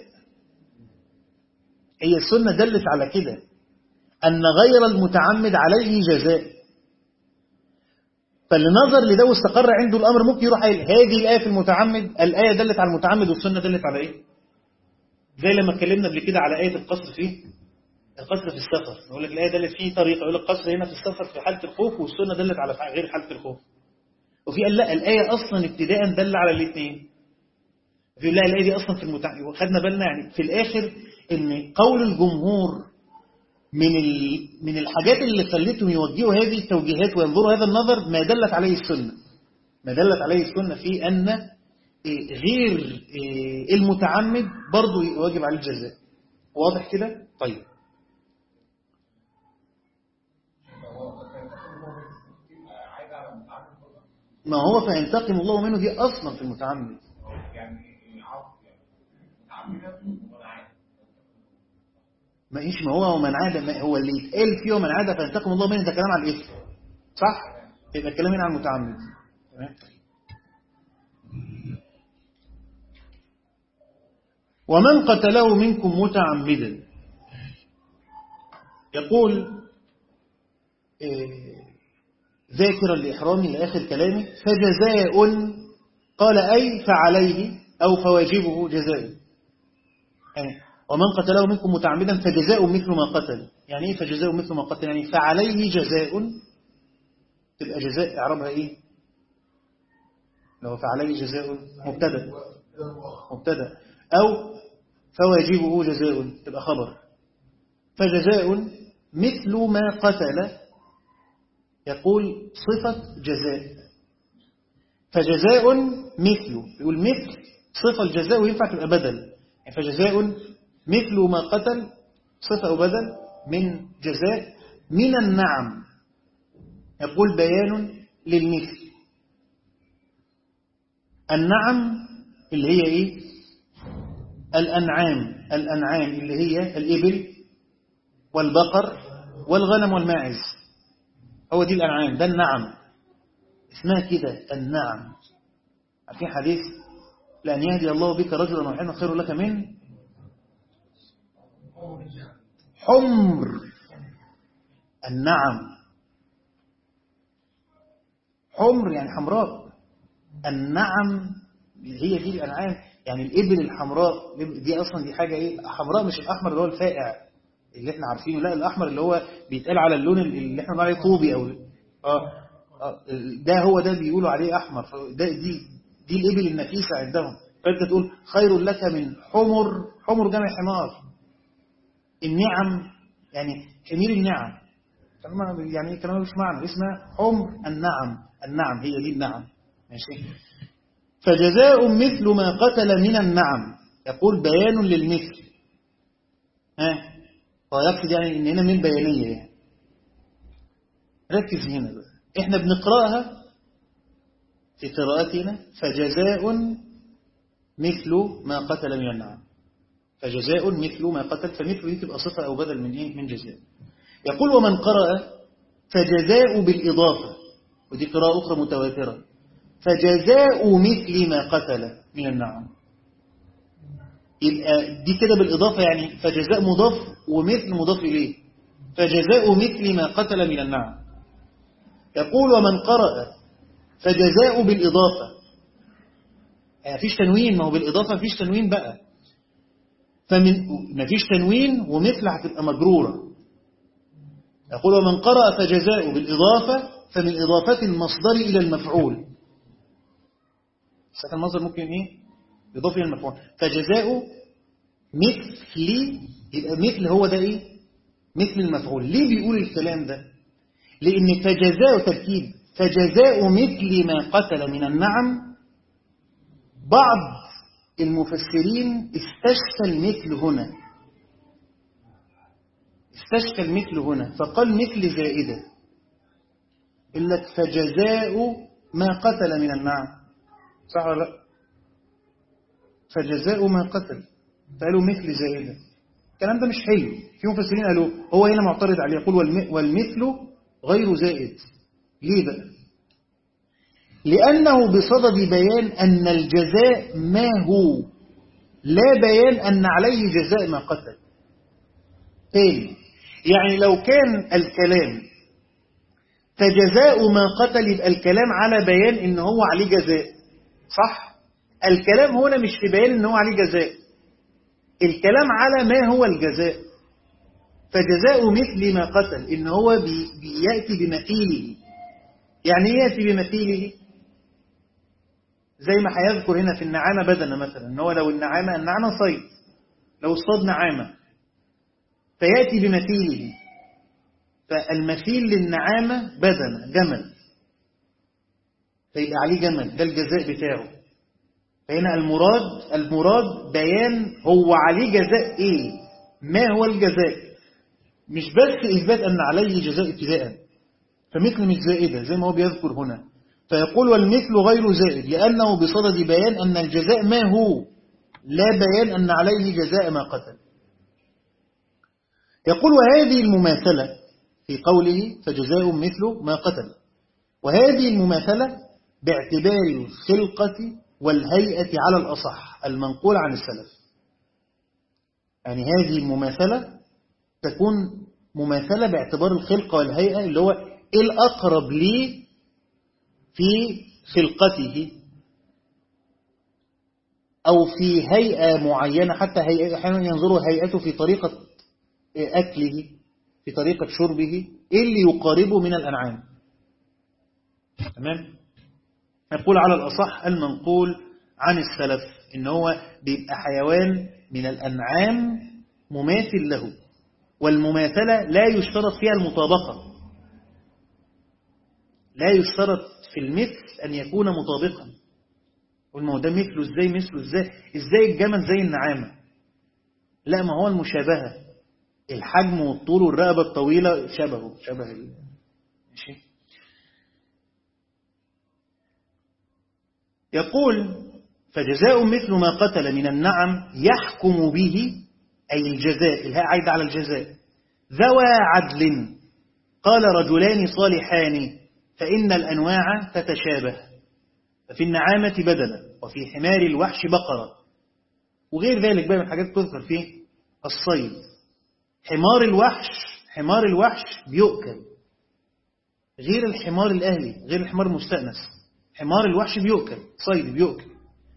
هي السنة دلت على كده أن غير المتعمد عليه جزاء فاللي نظر لده واستقر عنده الأمر ممكن يروح قايل هذه الآية في المتعمد الآية دلت على المتعمد والسنة دلت على إيه زي لما اتكلمنا قبل كده على آية القصر فيه القصر في السفر يقول لك الآية دلت فيه طريقة يقول لك القصر هنا في السفر في حالة الخوف والسنة دلت على غير حالة الخوف وفي قال لا الآية أصلا ابتداء دل على الاثنين في لا الآية دي أصلا في المتع... وخدنا بالنا يعني في الآخر إن قول الجمهور من ال... من الحاجات اللي خلتهم يوجهوا هذه التوجيهات وينظروا هذا النظر ما دلت عليه السنة ما دلت عليه السنة في أن غير المتعمد برضه يواجب عليه الجزاء واضح كده؟ طيب ما هو فينتقم الله منه دي أصلا في المتعمد ما إيش ما هو ومن عاد ما هو اللي يتقال فيه ومن عاد فينتقم الله منه ده كلام على الإثم صح؟ يبقى الكلام هنا على المتعمد ومن قتله منكم متعمدا يقول إيه ذاكرا لإحرامي لآخر كلامه فجزاء قال أي فعليه أو فواجبه جزاء يعني ومن قتله منكم متعمدا فجزاء مثل ما قتل يعني إيه فجزاء مثل ما قتل يعني فعليه جزاء تبقى جزاء إعرابها إيه لو فعليه جزاء مبتدا مبتدا أو فواجبه جزاء تبقى خبر فجزاء مثل ما قتل يقول صفة جزاء فجزاء مثله يقول مثل صفة الجزاء وينفع تبقى بدل يعني فجزاء مثل ما قتل صفة أو بدل من جزاء من النعم يقول بيان للمثل النعم اللي هي إيه الأنعام الأنعام اللي هي الإبل والبقر والغنم والماعز هو دي الأنعام ده النعم اسمها كده النعم عارفين حديث لأن يهدي الله بك رجلا واحدا خير لك من حمر النعم حمر يعني حمراء النعم هي دي الأنعام يعني الإبل الحمراء دي أصلا دي حاجة إيه حمراء مش الأحمر اللي هو الفائع اللي احنا عارفينه لا الأحمر اللي هو بيتقال على اللون اللي احنا بنقول عليه طوبي أو آه آه ده هو ده بيقولوا عليه أحمر ده دي دي الإبل النفيسة عندهم فأنت تقول خير لك من حمر حمر جمع حمار النعم يعني حمير النعم يعني كلام مش معنى اسمها حمر النعم النعم هي دي النعم ماشي فجزاء مثل ما قتل من النعم يقول بيان للمثل ها هو يقصد يعني ان هنا من بيانيه يعني ركز هنا بقى احنا بنقرأها في قراءتنا فجزاء مثل ما قتل من النعم فجزاء مثل ما قتل فمثل دي تبقى صفة أو بدل من إيه من جزاء يقول ومن قرأ فجزاء بالإضافة ودي قراءة أخرى متواترة فجزاء مثل ما قتل من النعم يبقى دي كده بالإضافة يعني فجزاء مضاف ومثل مضاف إليه فجزاء مثل ما قتل من النعم يقول ومن قرأ فجزاء بالإضافة يعني مفيش تنوين ما هو بالإضافة مفيش تنوين بقى فمن مفيش تنوين ومثل هتبقى مجرورة يقول ومن قرأ فجزاء بالإضافة فمن إضافة المصدر إلى المفعول ساعة المصدر ممكن إيه يضاف إلى المفعول فجزاء مثل يبقى مثل هو ده إيه مثل المفعول ليه بيقول الكلام ده لأن فجزاء تركيب فجزاء مثل ما قتل من النعم بعض المفسرين استشكل مثل هنا استشكل مثل هنا فقال مثل زائدة يقول لك فجزاء ما قتل من النعم صح ولا لا فجزاء ما قتل فقالوا مثل زائدة الكلام ده مش حلو في مفسرين قالوا هو هنا معترض عليه يقول والمثل غير زائد ليه بقى لأنه بصدد بيان أن الجزاء ما هو لا بيان أن عليه جزاء ما قتل تاني يعني لو كان الكلام فجزاء ما قتل يبقى الكلام على بيان ان هو عليه جزاء صح الكلام هنا مش في بيان ان هو عليه جزاء الكلام على ما هو الجزاء فجزاء مثل ما قتل ان هو بي بيأتي بمثيله يعني ايه يأتي بمثيله زي ما هيذكر هنا في النعامة بدنة مثلا ان هو لو النعامة النعامة صيد لو اصطاد نعامة فيأتي بمثيله فالمثيل للنعامة بدنة جمل فيبقى عليه جمل ده الجزاء بتاعه فهنا المراد المراد بيان هو عليه جزاء ايه ما هو الجزاء مش بس اثبات ان عليه جزاء ابتداء فمثل مش زائدة زي ما هو بيذكر هنا فيقول والمثل غير زائد لأنه بصدد بيان أن الجزاء ما هو لا بيان أن عليه جزاء ما قتل يقول وهذه المماثلة في قوله فجزاء مثل ما قتل وهذه المماثلة باعتبار الخلقة والهيئة على الأصح المنقول عن السلف يعني هذه المماثلة تكون مماثلة باعتبار الخلقة والهيئة اللي هو الأقرب لي في خلقته أو في هيئة معينة حتى أحيانا ينظروا هيئته في طريقة أكله في طريقة شربه إيه اللي يقاربه من الأنعام تمام نقول على الأصح المنقول عن السلف إن هو بيبقى حيوان من الأنعام مماثل له والمماثلة لا يشترط فيها المطابقة لا يشترط في المثل أن يكون مطابقا قلنا هو ده مثله ازاي مثله ازاي ازاي الجمل زي النعامة لا ما هو المشابهة الحجم والطول والرقبة الطويلة شبهه شبه ال... ماشي يقول فجزاء مثل ما قتل من النعم يحكم به أي الجزاء الهاء عايدة على الجزاء ذوى عدل قال رجلان صالحان فإن الأنواع تتشابه ففي النعامة بدنة وفي حمار الوحش بقرة وغير ذلك بقى من الحاجات تذكر فيه الصيد حمار الوحش حمار الوحش بيؤكل غير الحمار الأهلي غير الحمار المستأنس حمار الوحش بيؤكل صيد بيؤكل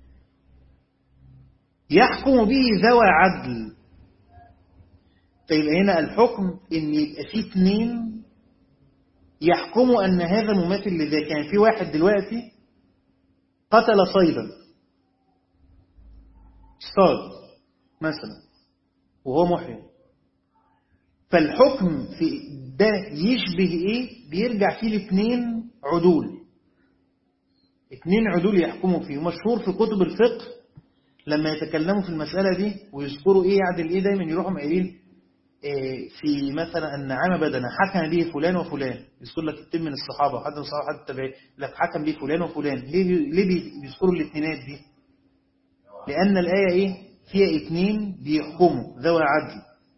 يحكم به ذوى عدل فيبقى هنا الحكم ان يبقى فيه اثنين يحكموا ان هذا مماثل لذاك يعني في واحد دلوقتي قتل صيدا اصطاد مثلا وهو محيي فالحكم في ده يشبه ايه بيرجع فيه الاثنين عدول اثنين عدول يحكموا فيه مشهور في كتب الفقه لما يتكلموا في المسألة دي ويذكروا ايه يعدل ايه دايما يروحوا قايلين إيه، في مثلا أن نعم بدنه حكم به فلان وفلان يذكر لك اتنين من الصحابة حد من الصحابة حد التابعين يقول لك حكم به فلان وفلان ليه ليه بي- بيذكروا الاثنينات دي لأن الآية إيه فيها اتنين بيحكموا ذوى عدل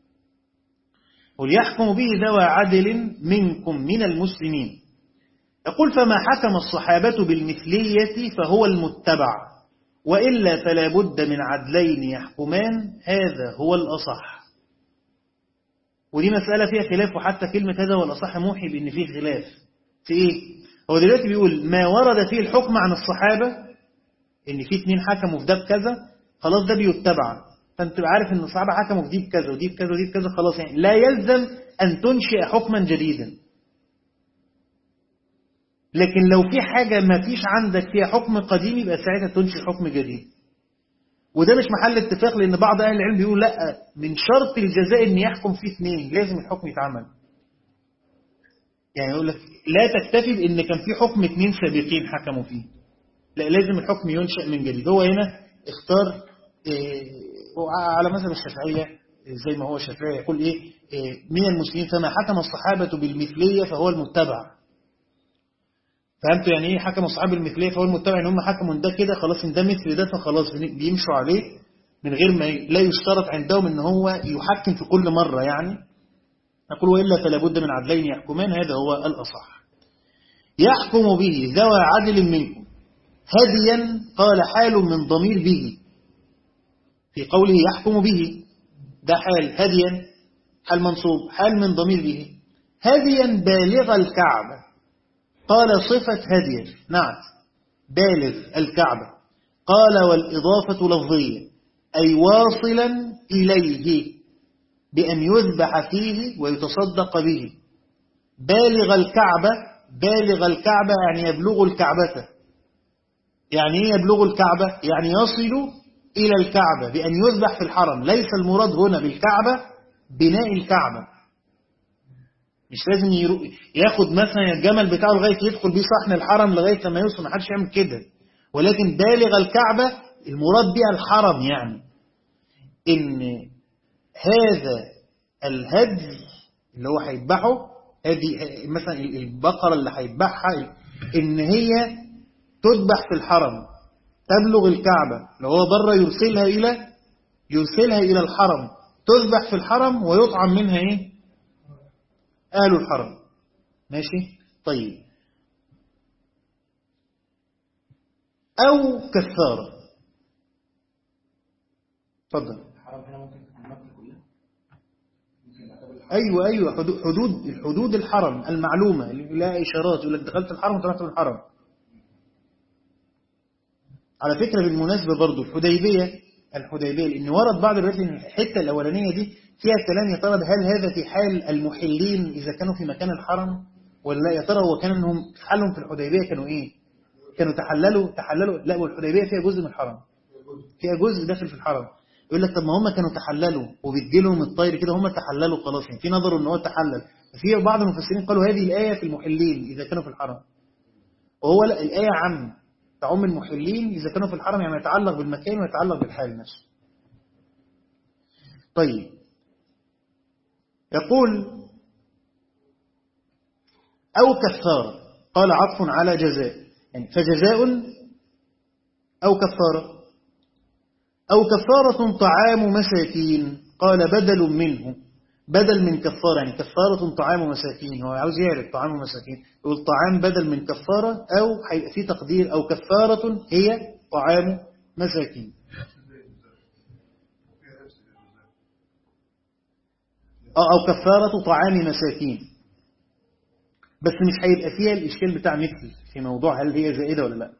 وليحكم به ذوى عدل منكم من المسلمين يقول فما حكم الصحابة بالمثلية فهو المتبع وإلا فلا بد من عدلين يحكمان هذا هو الأصح ودي مسألة فيها خلاف وحتى كلمة هذا هو الأصح موحي بأن فيه خلاف في إيه؟ هو دلوقتي بيقول ما ورد فيه الحكم عن الصحابة إن في اتنين حكموا في ده بكذا خلاص ده بيتبع فأنت تبقى عارف إن الصحابة حكموا في دي بكذا ودي بكذا ودي بكذا خلاص يعني لا يلزم أن تنشئ حكما جديدا لكن لو في حاجة ما فيش عندك فيها حكم قديم يبقى ساعتها تنشئ حكم جديد وده مش محل اتفاق لأن بعض أهل العلم بيقول لا من شرط الجزاء إن يحكم فيه اثنين لازم الحكم يتعمل يعني يقول لك لا تكتفي بإن كان في حكم اثنين سابقين حكموا فيه لا لازم الحكم ينشأ من جديد هو هنا اختار إيه على مذهب الشافعية زي ما هو الشافعي يقول إيه, إيه من المسلمين فما حكم الصحابة بالمثلية فهو المتبع فهمتوا يعني ايه حكم الصحابة المثلية فهو المتبع ان هم حكموا ان ده كده خلاص ان ده مثل ده فخلاص بيمشوا عليه من غير ما لا يشترط عندهم ان هو يحكم في كل مرة يعني نقول وإلا فلا بد من عدلين يحكمان هذا هو الأصح يحكم به ذوى عدل منكم هديا قال حال من ضمير به في قوله يحكم به ده حال هديا حال منصوب حال من ضمير به هديا بالغ الكعبة قال صفة هديا نعت بالغ الكعبة قال والإضافة لفظية أي واصلا إليه بأن يذبح فيه ويتصدق به بالغ الكعبة بالغ الكعبة يعني يبلغ الكعبة يعني ايه يبلغ الكعبة يعني يصل إلى الكعبة بأن يذبح في الحرم ليس المراد هنا بالكعبة بناء الكعبة مش لازم يرو... ياخد مثلا الجمل بتاعه لغاية يدخل بيه صحن الحرم لغاية لما يوصل ما حدش يعمل كده ولكن بالغ الكعبة المراد بها الحرم يعني إن هذا الهدي اللي هو هيذبحه هذه مثلا البقرة اللي هيذبحها إن هي تذبح في الحرم تبلغ الكعبة لو هو بره يرسلها إلى يرسلها إلى الحرم تذبح في الحرم ويطعم منها إيه أهل الحرم ماشي طيب أو كفارة تفضل الحرم هنا ممكن تكون مكة كلها ممكن نعتبر الحرم أيوة أيوة حدود حدود الحدود الحرم المعلومة اللي لها إشارات يقول لك دخلت الحرم وطلعت من الحرم على فكرة بالمناسبة برضو الحديبية الحديبية لأن ورد بعض الروايات إن الحتة الأولانية دي فيها كلام يا ترى هل هذا في حال المحلين إذا كانوا في مكان الحرم ولا لا يا ترى هو كان انهم حالهم في الحديبية كانوا إيه كانوا تحللوا تحللوا لا والحديبية فيها جزء من الحرم فيها جزء داخل في الحرم يقول لك طب ما هم كانوا تحللوا وبتجيلهم الطير كده هم تحللوا خلاص يعني في نظر ان هو تحلل في بعض المفسرين قالوا هذه الآية في المحلين إذا كانوا في الحرم وهو لا الآية عام تعم المحلين إذا كانوا في الحرم يعني يتعلق بالمكان ويتعلق بالحال نفسه طيب يقول أو كفارة قال عطف على جزاء يعني فجزاء أو كفارة أو كفارة طعام مساكين قال بدل منه بدل من كفارة يعني كفارة طعام مساكين هو عاوز يعرف طعام مساكين يقول طعام بدل من كفارة أو هيبقى في تقدير أو كفارة هي طعام مساكين أو كفارة طعام مساكين بس مش هيبقى فيها الإشكال بتاع مثل في موضوع هل هي زائدة ولا لا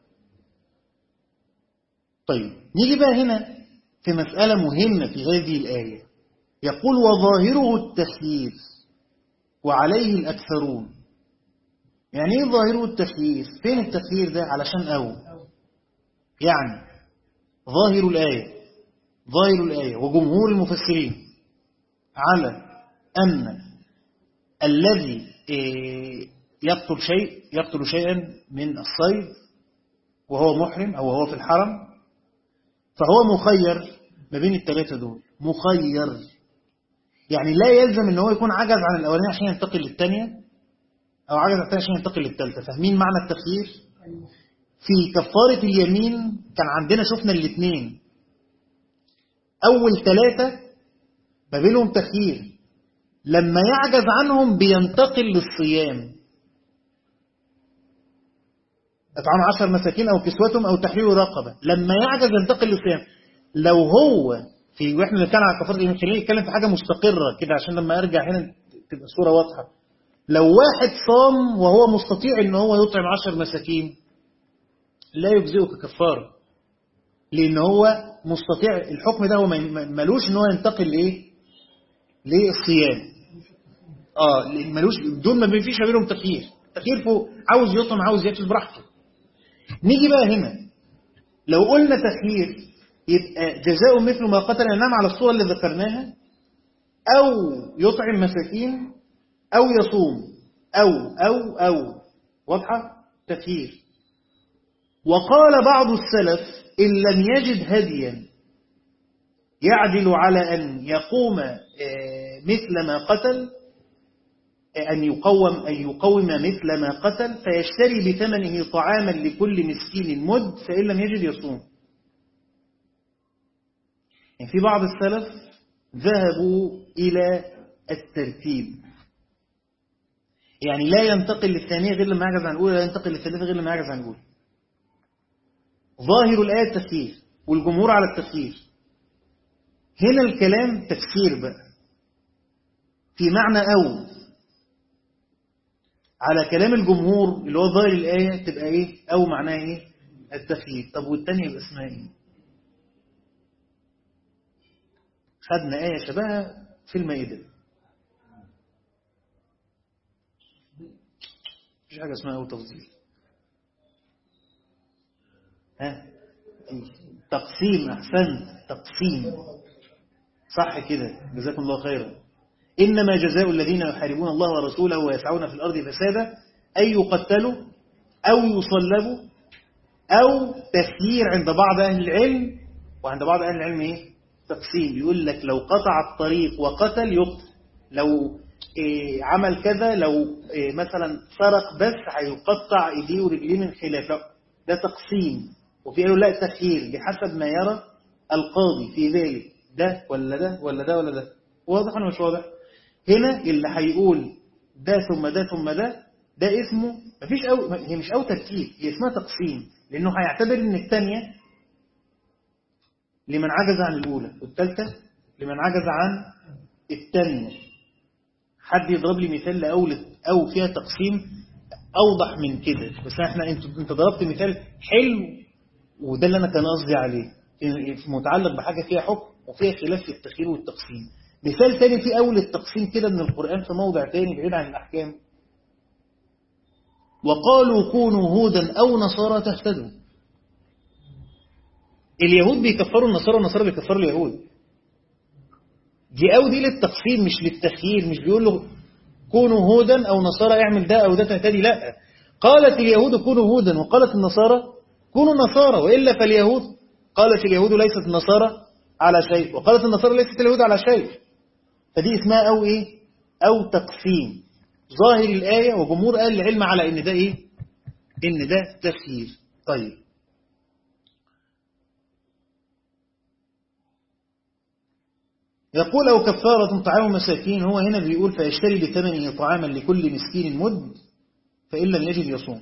طيب نيجي بقى هنا في مسألة مهمة في هذه الآية يقول وظاهره التخيير وعليه الأكثرون يعني ايه ظاهره التخيير فين التخيير ده علشان أو يعني ظاهر الآية ظاهر الآية وجمهور المفسرين على أن الذي يقتل شيء يقتل شيئا من الصيد وهو محرم أو وهو في الحرم فهو مخير ما بين الثلاثة دول مخير يعني لا يلزم ان هو يكون عجز عن الاولانيه عشان ينتقل للثانيه او عجز عن الثانيه عشان ينتقل للثالثه فاهمين معنى التخيير في كفاره اليمين كان عندنا شفنا الاثنين اول ثلاثه ما بينهم تخيير لما يعجز عنهم بينتقل للصيام اطعام عشر مساكين او كسوتهم او تحرير رقبه لما يعجز ينتقل للصيام لو هو في واحنا بنتكلم على كفاره اليمين خلينا نتكلم في حاجه مستقره كده عشان لما ارجع هنا تبقى الصوره واضحه لو واحد صام وهو مستطيع ان هو يطعم عشر مساكين لا يجزئه ككفاره لان هو مستطيع الحكم ده هو ما- ملوش ان هو ينتقل لايه للصيام اه لأن ملوش دول ما فيش ما بينهم تخيير تخيير فوق عاوز يطعم عاوز ياكل براحته نيجي بقى هنا لو قلنا تخيير يبقى جزاء مثل ما قتل ينام على الصورة اللي ذكرناها أو يطعم مساكين أو يصوم أو أو أو واضحة تخيير وقال بعض السلف إن لم يجد هديا يعدل على أن يقوم آه، مثل ما قتل آه، أن يقوم أن يقوم مثل ما قتل فيشتري بثمنه طعاما لكل مسكين مد فإن لم يجد يصوم يعني في بعض السلف ذهبوا إلى الترتيب يعني لا ينتقل للثانية غير لما يعجز عن الأولى لا ينتقل للثالثة غير لما يعجز عن الأولى ظاهر الآية التفسير والجمهور على التفسير هنا الكلام تفسير بقى في معنى أو على كلام الجمهور اللي هو ظاهر الآية تبقى إيه أو معناها إيه التفسير طب والتانية يبقى اسمها إيه خدنا آية شبهها في المائدة مفيش حاجة اسمها أو تفضيل ها تقسيم أحسنت تقسيم صح كده جزاكم الله خيرا إنما جزاء الذين يحاربون الله ورسوله ويسعون في الأرض فسادا أن يقتلوا أو يصلبوا أو تسيير عند بعض أهل العلم وعند بعض أهل العلم إيه؟ تقسيم بيقول لك لو قطع الطريق وقتل يقتل لو إيه عمل كذا لو إيه مثلا سرق بس هيقطع ايديه ورجليه من خلاف لا ده تقسيم وفي قالوا لا تخيير بحسب ما يرى القاضي في ذلك ده ولا ده ولا ده ولا ده واضح ولا مش واضح هنا اللي هيقول ده ثم ده ثم ده ده اسمه مفيش أو هي مش أو ترتيب هي اسمها تقسيم لأنه هيعتبر إن الثانية لمن عجز عن الأولى والثالثة لمن عجز عن الثانية حد يضرب لي مثال لأول أو فيها تقسيم أوضح من كده بس احنا انت انت ضربت مثال حلو وده اللي انا كان قصدي عليه في متعلق بحاجة فيها حكم وفيها خلاف في التخيير والتقسيم مثال تاني في أول التقسيم كده من القرآن في موضع تاني بعيد عن الأحكام وقالوا كونوا هودا أو نصارى تهتدوا اليهود بيكفروا النصارى والنصارى بيكفروا اليهود دي أو دي للتقسيم مش للتخيير مش بيقول له كونوا هودا أو نصارى اعمل ده أو ده تهتدي لا قالت اليهود كونوا هودا وقالت النصارى كونوا نصارى وإلا فاليهود قالت اليهود ليست النصارى على شيء وقالت النصارى ليست اليهود على شيء فدي اسمها أو إيه أو تقسيم ظاهر الآية وجمهور أهل العلم على إن ده إيه إن ده تخيير طيب يقول أو كفارة طعام مساكين هو هنا بيقول فيشتري بثمنه طعاما لكل مسكين مد فإن لم يجد يصوم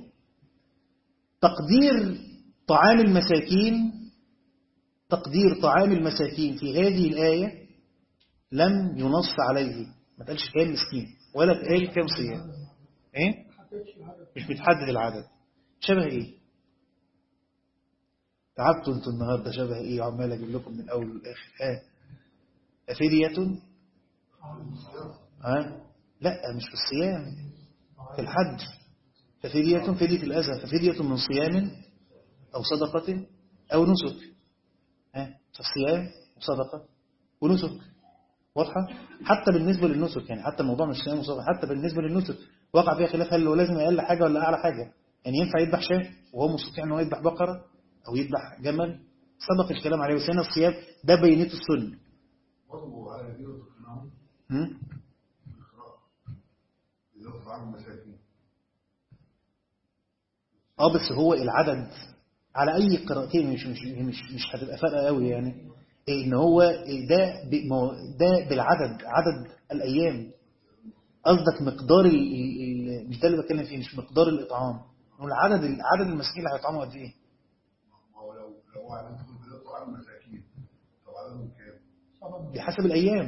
تقدير طعام المساكين تقدير طعام المساكين في هذه الآية لم ينص عليه ما تقالش كام مسكين ولا تقال كام صيام ايه مش بتحدد العدد شبه ايه تعبتوا انتوا النهارده شبه ايه وعمال اجيب لكم من الاول والاخر ها فدية ها لا مش في الصيام في الحج ففدية فدية الأذى ففدية من صيام أو صدقة أو نسك ها فالصيام وصدقة ونسك واضحة حتى بالنسبة للنسك يعني حتى الموضوع مش صيام وصدقة حتى بالنسبة للنسك وقع فيها خلاف هل هو لازم أقل حاجة ولا أعلى حاجة يعني ينفع يذبح شاة وهو مستطيع أنه يذبح بقرة أو يذبح جمل سبق الكلام عليه بس هنا الصيام ده بينية السنة برضه على بيوت القناعة هم؟ يصف عن المساكين اه بس هو العدد على اي قراءتين مش مش مش مش هتبقى فارقه قوي يعني إيه ان هو إيه ده ب- ما هو ده بالعدد عدد الايام قصدك مقدار ال ال ال مش ده اللي بتكلم فيه مش مقدار الاطعام هو العدد عدد المساكين اللي هيطعموا قد ايه ما هو لو لو علمتكم بيصف عن المساكين طب عددهم كام؟ بحسب الايام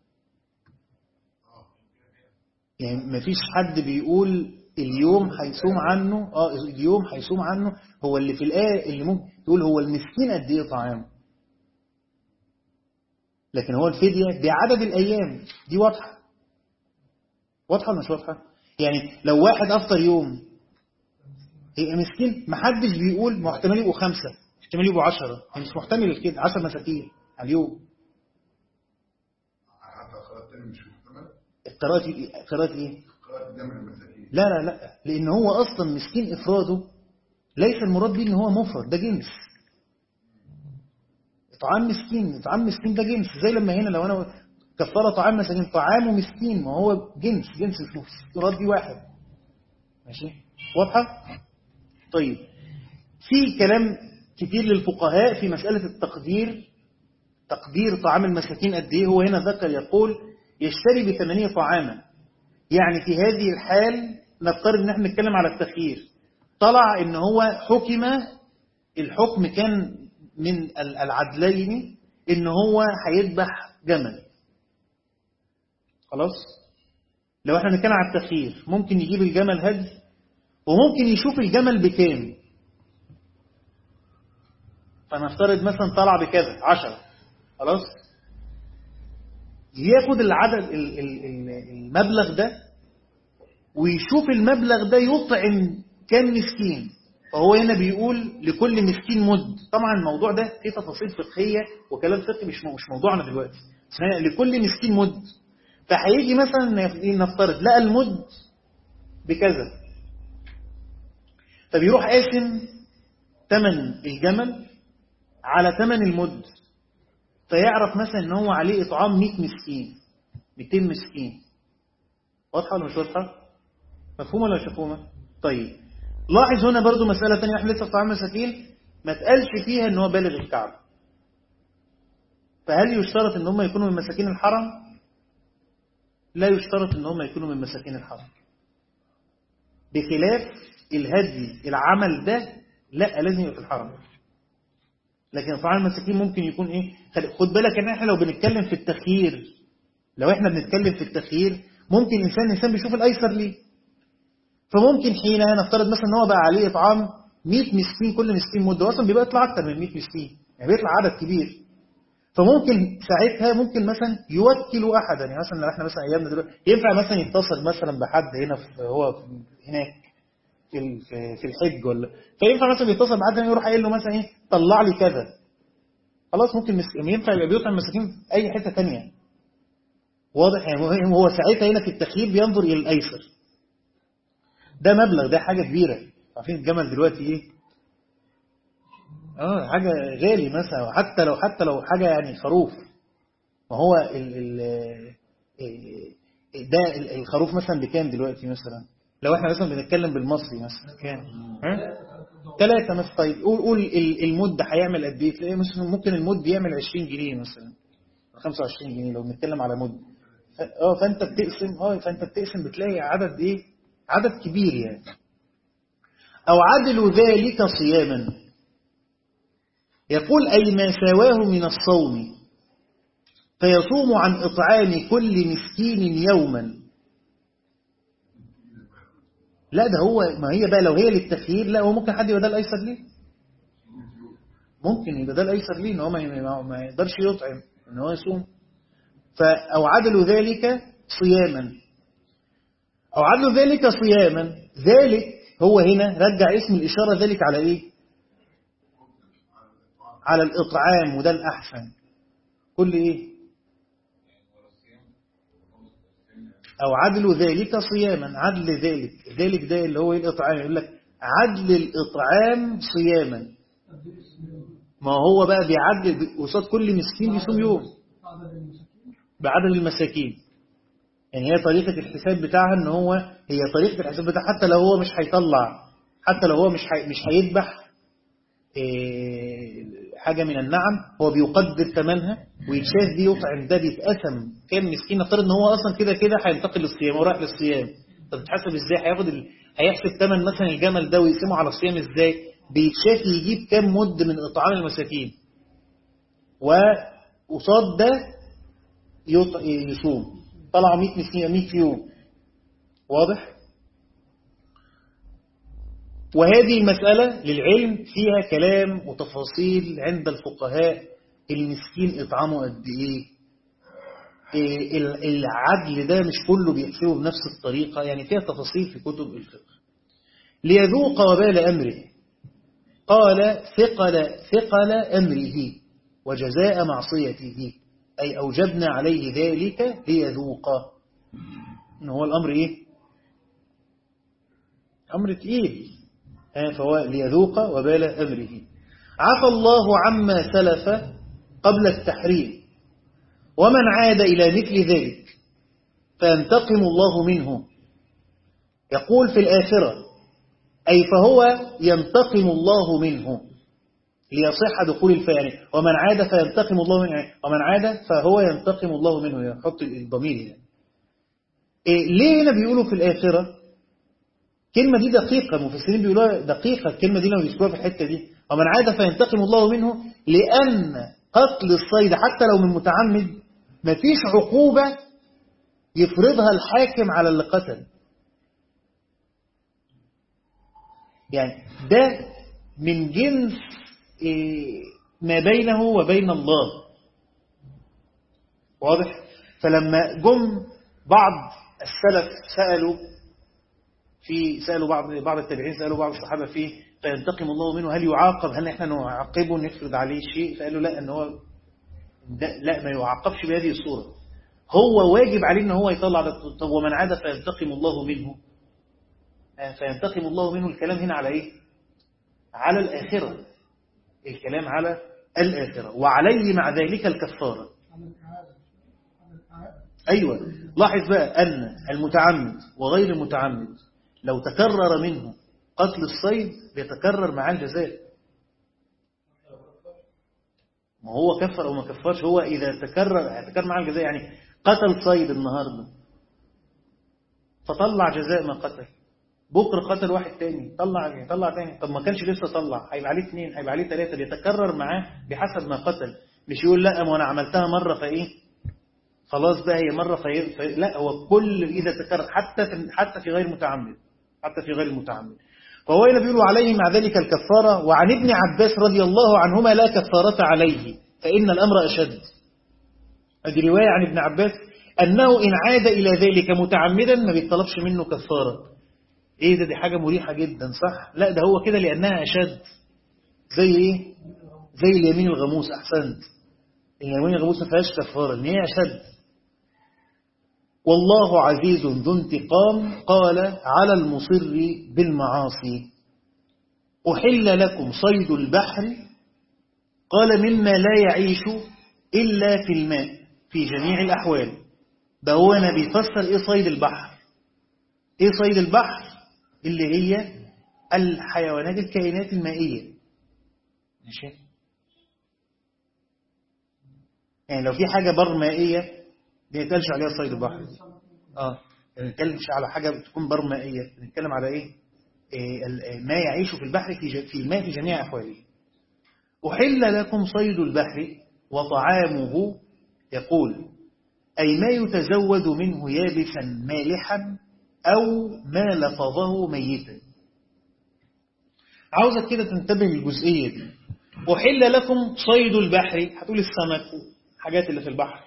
اه يعني ما فيش حد بيقول اليوم هيصوم عنه اه اليوم هيصوم عنه هو اللي في الآية اللي ممكن تقول هو المسكين قد ايه طعامه لكن هو الفدية بعدد الأيام دي واضحة واضحة ولا مش واضحة يعني لو واحد أفطر يوم هيبقى مسكين محدش بيقول ما هو احتمال يبقوا خمسة احتمال يبقوا عشرة يعني مش محتمل كده عشر مساكين على اليوم حتى القراءة التانية مش محتمل قراءة قراءة ايه؟ قراءة جمع المساكين لا لا لا لأن هو أصلا مسكين إفراده ليس المراد به إن هو مفرد ده جنس طعام مسكين طعام مسكين ده جنس زي لما هنا لو أنا كفارة طعام مساكين طعامه مسكين ما هو جنس جنس مش مراد به واحد ماشي واضحة طيب في كلام كتير للفقهاء في مسألة التقدير تقدير طعام المساكين قد ايه هو هنا ذكر يقول يشتري بثمانية طعاما يعني في هذه الحال نفترض ان احنا نتكلم على التخيير طلع ان هو حكم الحكم كان من ال- العدلين ان هو هيذبح جمل خلاص لو احنا بنتكلم على التخيير ممكن يجيب الجمل هدي وممكن يشوف الجمل بكام فنفترض مثلا طلع بكذا عشرة خلاص ياخد العدد ال- ال- ال- المبلغ ده ويشوف المبلغ ده يطعم كام مسكين فهو هنا بيقول لكل مسكين مد طبعا الموضوع ده فيه تفاصيل فقهية وكلام فقهي مش مو- مش موضوعنا دلوقتي بس هنا لكل مسكين مد فهيجي مثلا نفترض لقى المد بكذا فبيروح قاسم ثمن الجمل على ثمن المد فيعرف مثلا ان هو عليه اطعام 100 مسكين 200 مسكين واضحه ولا مش واضحه مفهومه ولا مش مفهومه طيب لاحظ هنا برضو مساله ثانيه احنا لسه في طعام مساكين ما تقالش فيها ان هو بالغ الكعب فهل يشترط ان هم يكونوا من مساكين الحرم لا يشترط ان هم يكونوا من مساكين الحرم بخلاف الهدي العمل ده لا لازم يبقى في الحرم لكن طعام المساكين ممكن يكون ايه خد- خد بالك ان احنا لو بنتكلم في التخيير لو احنا بنتكلم في التخيير ممكن انسان انسان بيشوف الايسر ليه فممكن حين نفترض مثلا ان هو بقى عليه اطعام 100 مسكين كل مسكين مده اصلا بيبقى يطلع اكتر من 100 مسكين يعني بيطلع عدد كبير فممكن ساعتها ممكن مثلا يوكل احدا يعني مثلا لو احنا مثلا ايامنا دلوقتي ينفع مثلا يتصل مثلا بحد هنا في هو في هناك في ال- في في الحج ولا فينفع مثلا يتصل بحد يروح قايل له مثلا ايه طلع لي كذا خلاص ممكن مس... ينفع يبقى بيطعم مساكين في اي حته ثانيه واضح يعني هو- هو ساعتها هنا في التخيير بينظر الى الايسر ده مبلغ ده حاجه كبيره عارفين الجمل دلوقتي ايه اه حاجه غالي مثلا حتى لو حتى لو حاجه يعني خروف ما هو ال ال إيه- ده ال- الخروف مثلا بكام دلوقتي مثلا لو احنا مثلا بنتكلم بالمصري مثلا كام ها ثلاثة مثلا طيب قول قول ال- المد هيعمل قد ايه تلاقي مثلا ممكن المد يعمل 20 جنيه مثلا 25 جنيه لو بنتكلم على مد ف- اه فانت بتقسم اه فانت بتقسم بتلاقي عدد ايه عدد كبير يعني او عدل ذلك صياما يقول اي ما سواه من الصوم فيصوم عن اطعام كل مسكين يوما لا ده هو ما هي بقى لو هي للتخيير لا هو ممكن حد يبقى ده الايسر ليه ممكن يبقى ده الايسر ليه ان هو ما- ما ما يقدرش يطعم ان هو يصوم فأو عدل ذلك صياما أو عدل ذلك صياما ذلك هو هنا رجع اسم الإشارة ذلك على إيه على الإطعام وده الأحسن كل إيه أو عدل ذلك صياما عدل ذلك ذلك ده اللي هو إيه الإطعام يقول لك عدل الإطعام صياما ما هو بقى بيعدل قصاد كل مسكين بيصوم يوم عدد المساكين بعدد المساكين يعني هي طريقة الحساب بتاعها ان هو هي طريقة الحساب بتاعها حتى لو هو مش هيطلع حتى لو هو مش هي- مش هيذبح إيه، حاجة من النعم هو بيقدر ثمنها ويتشاف دي يطعم ده بيتقسم كام مسكين نفترض ان هو اصلا كده كده هينتقل للصيام وراح للصيام طب بتحسب ازاي هياخد ال... هيحسب ثمن مثلا الجمل ده ويقسمه على الصيام ازاي بيتشاف يجيب كام مد من اطعام المساكين وقصاد ده يط... يصوم طلعوا 100 مسكين 100 يوم واضح وهذه المسألة للعلم فيها كلام وتفاصيل عند الفقهاء المسكين إطعامه قد إيه إيه ال- العدل ده مش كله بيحسبه بنفس الطريقة يعني فيها تفاصيل في كتب الفقه ليذوق وبال أمره قال ثقل ثقل أمره وجزاء معصيته أي أوجبنا عليه ذلك ليذوق إن هو الأمر إيه أمر تقيل آه، فهو ليذوق وبال أمره عفى الله عما سلف قبل التحريم ومن عاد إلى مثل ذلك فينتقم الله منه يقول في الآخرة أي فهو ينتقم الله منه ليصح دخول الفاني ومن عاد فينتقم الله منه ومن عاد فهو ينتقم الله منه يحط الضمير يعني. إيه ليه هنا بيقولوا في الآخرة الكلمة دي دقيقة مفسرين بيقولوها دقيقة الكلمة دي لما بيذكروها في الحتة دي ومن عاد فينتقم الله منه لأن قتل الصيد حتى لو من متعمد مفيش عقوبة يفرضها الحاكم على اللي قتل يعني ده من جنس إيه، ما بينه وبين الله واضح فلما جم بعض السلف سألوا في سألوا بعض بعض التابعين سألوا بعض الصحابة فيه فينتقم الله منه هل يعاقب هل احنا نعاقبه نفرض عليه شيء فقالوا لا ان هو ده لا ما يعاقبش بهذه الصورة هو واجب عليه ان هو يطلع ده طب ومن عاد فينتقم الله منه آه، فينتقم الله منه الكلام هنا على ايه على الآخرة الكلام على الآخرة وعليه مع ذلك الكفارة على الإعادة على الإعادة أيوة لاحظ بقى أن المتعمد وغير المتعمد لو تكرر منه قتل الصيد بيتكرر معاه الجزاء ما هو كفر أو ما كفرش هو إذا تكرر هيتكرر معاه الجزاء يعني قتل صيد النهاردة فطلع جزاء ما قتل بكرة قتل واحد تاني طلع طلع تاني طب ما كانش لسه طلع هيبقى عليه اثنين هيبقى عليه ثلاثة بيتكرر معاه بحسب ما قتل مش يقول لا ما انا عملتها مرة فايه خلاص بقى هي مرة في... في... لا هو كل إذا تكرر حتى في... حتى في غير متعمد حتى في غير المتعمد فهو هنا بيقولوا عليه مع ذلك الكفارة وعن ابن عباس رضي الله عنهما لا كفارة عليه فإن الأمر أشد هذه رواية عن ابن عباس أنه إن عاد إلى ذلك متعمدا ما بيطلبش منه كفارة إيه ده دي حاجة مريحة جدا صح لا ده هو كده لأنها أشد زي إيه زي اليمين الغموس أحسنت اليمين الغموس ما فيهاش كفارة إن هي أشد والله عزيز ذو انتقام قال على المصر بالمعاصي أحل لكم صيد البحر قال مما لا يعيش إلا في الماء في جميع الأحوال ده هو أنا بيفسر إيه صيد البحر إيه صيد البحر اللي هي الحيوانات الكائنات المائية ماشي يعني لو في حاجة بر مائية ما يتقالش عليها صيد البحر اه ما نتكلمش على حاجة تكون بر مائية نتكلم على ايه, إيه ال- ما يعيش في البحر في ج- في الماء في جميع أحواله أحل لكم صيد البحر وطعامه يقول أي ما يتزود منه يابسا مالحا أو ما لفظه ميتا عاوزك كده تنتبه للجزئية دي أحل لكم صيد البحر هتقول السمك حاجات اللي في البحر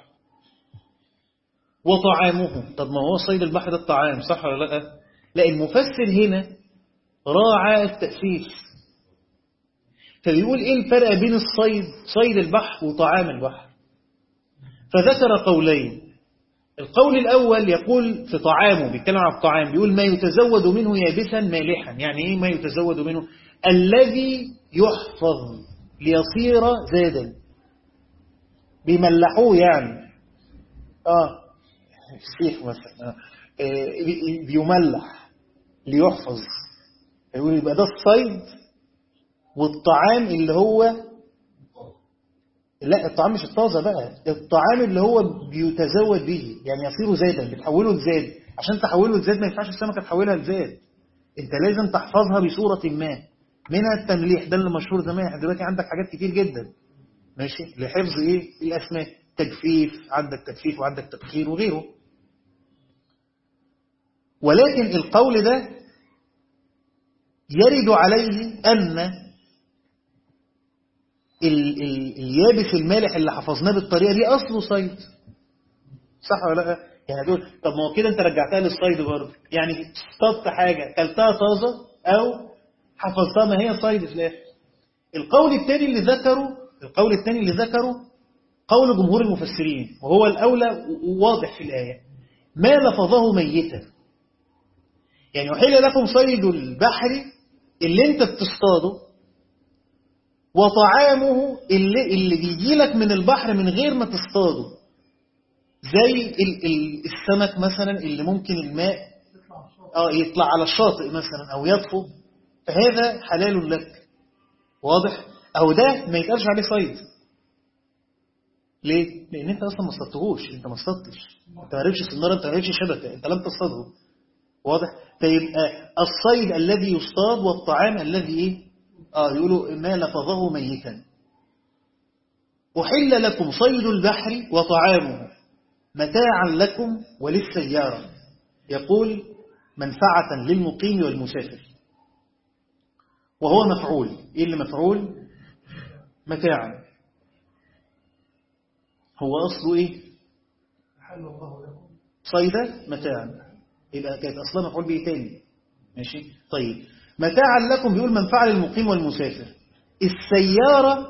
وطعامه طب ما هو صيد البحر ده الطعام صح ولا لا لا المفسر هنا راعى التأسيس فبيقول ايه الفرق بين الصيد صيد البحر وطعام البحر فذكر قولين القول الأول يقول في طعامه بيتكلم عن الطعام بيقول ما يتزود منه يابسا مالحا يعني ايه ما يتزود منه الذي يحفظ ليصير زادا بيملحوه يعني اه فسيخ مثلا آه. آه، بي- بيملح ليحفظ يقول يبقى ده الصيد والطعام اللي هو لا الطعام مش الطازة بقى الطعام اللي هو بيتزود به يعني يصير زادا بتحوله لزاد عشان تحوله لزاد ما ينفعش السمكة تحولها لزاد انت لازم تحفظها بصورة ما منها التمليح ده اللي مشهور زمان احنا دلوقتي عندك حاجات كتير جدا ماشي لحفظ ايه الاسماك تجفيف عندك تجفيف وعندك تبخير وغيره ولكن القول ده يرد عليه أن ال ال اليابس المالح اللي حفظناه بالطريقة دي أصله صيد صح ولا لا؟ يعني هتقول طب ما هو كده انت رجعتها للصيد برضه يعني اصطادت حاجة كلتها طازة أو حفظتها ما هي صيد في الآخر القول الثاني اللي ذكره القول الثاني اللي ذكره قول جمهور المفسرين وهو الأولى واضح في الآية ما لفظه ميتا يعني أحل لكم صيد البحر اللي انت بتصطاده وطعامه اللي, اللي بيجي لك من البحر من غير ما تصطاده زي ال ال السمك مثلا اللي ممكن الماء اه يطلع على الشاطئ مثلا او يطفو فهذا حلال لك واضح او ده ما يتقالش عليه صيد ليه لان انت اصلا ما اصطدتهوش انت ما اصطدتش انت ما رميتش سناره انت ما رميتش شبكه انت لم تصطاده واضح فيبقى الصيد الذي يصطاد والطعام الذي ايه اه يقولوا ما لفظه ميتا أحل لكم صيد البحر وطعامه متاعا لكم وللسيارة يقول منفعة للمقيم والمسافر وهو مفعول إيه اللي مفعول متاعا هو أصله إيه حل الله لكم صيدة متاعا يبقى كانت أصلا مفعول به تاني ماشي طيب متاعا لكم بيقول منفعة للمقيم والمسافر السيارة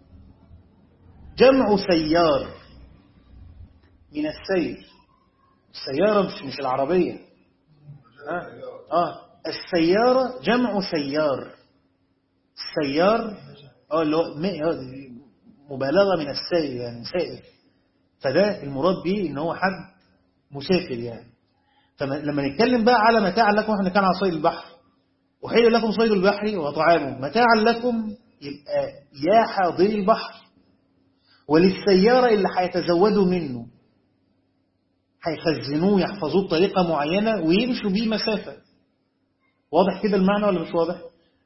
جمع سيار من السير السيارة مش مش العربية آه. آه. السيارة جمع سيار السيار اه اللي هو م- آه، مبالغة من السائر يعني سائر فده المراد به ان هو حد مسافر يعني فلما نتكلم بقى على متاعا لكم احنا كان على صيد البحر وحيل لكم صيد البحر وطعامه متاعا لكم يبقى يا حاضري البحر وللسيارة اللي هيتزودوا منه هيخزنوه يحفظوه بطريقة معينة ويمشوا بيه مسافة واضح كده المعنى ولا مش واضح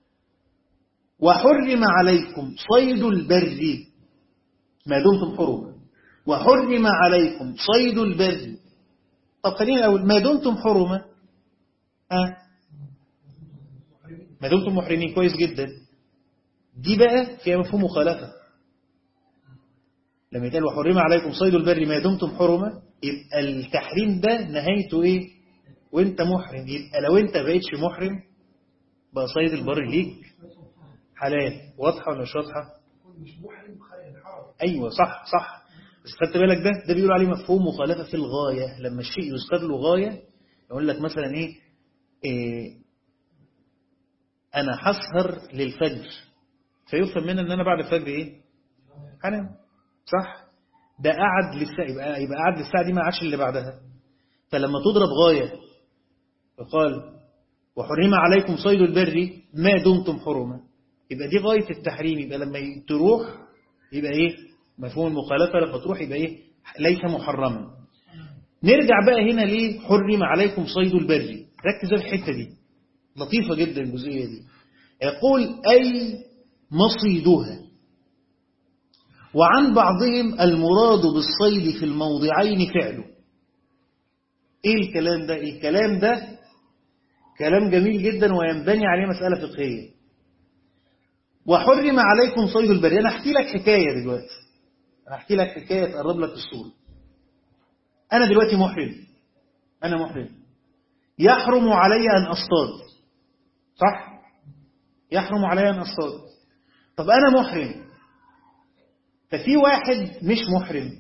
وحرم عليكم صيد البر ما دمتم حرما وحرم عليكم صيد البر طب خلينا الأول ما دمتم حرما ها ما دمتم محرمين كويس جدا دي بقى فيها مفهوم مخالفة لما يتقال وحرم عليكم صيد البر ما دمتم حرما يبقى التحريم ده نهايته ايه وانت محرم يبقى لو انت بقيتش محرم بقى صيد البر ليك حلال واضحة ولا مش واضحة يكون مش محرم خارج الحرم ايوه صح صح بس خدت بالك ده ده بيقول عليه مفهوم مخالفة في الغاية لما الشيء يذكر له غاية يقول لك مثلا ايه, إيه انا هسهر للفجر فيفهم منها ان انا بعد الفجر ايه هنام صح ده قعد للساعة يبقى يبقى قعد للساعة دي ما قعدش اللي بعدها فلما تضرب غاية فقال وحرم عليكم صيد البر ما دمتم حرما يبقى دي غاية التحريم يبقى لما تروح يبقى ايه مفهوم المخالفة لما تروح يبقى ايه ليس محرما نرجع بقى هنا ليه حرم عليكم صيد البر ركز في الحتة دي لطيفة جدا الجزئية دي يقول أي مصيدها وعن بعضهم المراد بالصيد في الموضعين فعله ايه الكلام ده الكلام ده كلام جميل جدا وينبني عليه مسألة فقهية وحرم عليكم صيد البر انا احكي لك حكاية دلوقتي انا احكي لك حكاية تقرب لك الصورة انا دلوقتي محرم انا محرم يحرم علي ان اصطاد صح يحرم علي ان اصطاد طب انا محرم ففي واحد مش محرم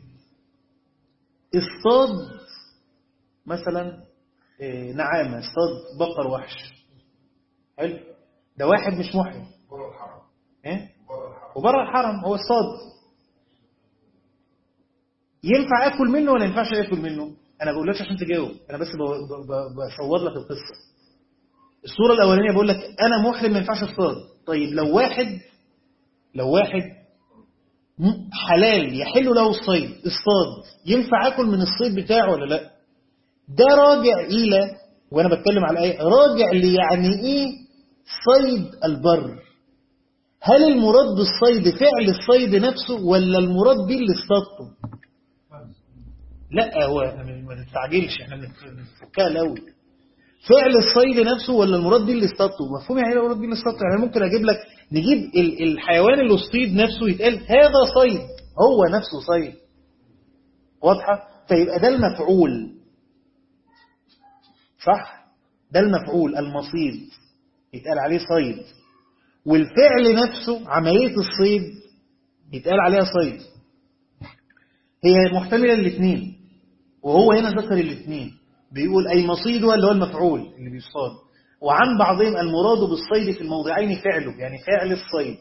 اصطاد مثلا إيه، نعامة اصطاد بقر وحش حلو ده واحد مش محرم بره الحرم ايه بره الحرم وبره الحرم هو اصطاد ينفع اكل منه ولا ينفعش اكل منه انا بقول لكش عشان تجاوب انا بس ب- ب- ب- بصور لك القصه الصوره الاولانيه بقول لك انا محرم ما ينفعش اصطاد طيب لو واحد لو واحد م- حلال يحل له الصيد اصطاد ينفع اكل من الصيد بتاعه ولا لا ده راجع الى وانا بتكلم على ايه راجع لي يعني ايه صيد البر هل المراد بالصيد فعل الصيد نفسه ولا المراد بيه اللي اصطادته لا هو ما نستعجلش احنا بنفكها الاول فعل الصيد نفسه ولا المراد بيه اللي اصطادته مفهوم يعني ايه المراد بيه اللي اصطادته يعني ممكن اجيب لك نجيب ال- الحيوان اللي اصطيد نفسه يتقال هذا صيد هو نفسه صيد واضحه فيبقى ده المفعول صح ده المفعول المصيد يتقال عليه صيد والفعل نفسه عملية الصيد يتقال عليها صيد هي محتملة الاثنين وهو هنا ذكر الاثنين بيقول أي مصيدها اللي هو المفعول اللي بيصطاد وعن بعضهم المراد بالصيد في الموضعين فعله يعني فعل الصيد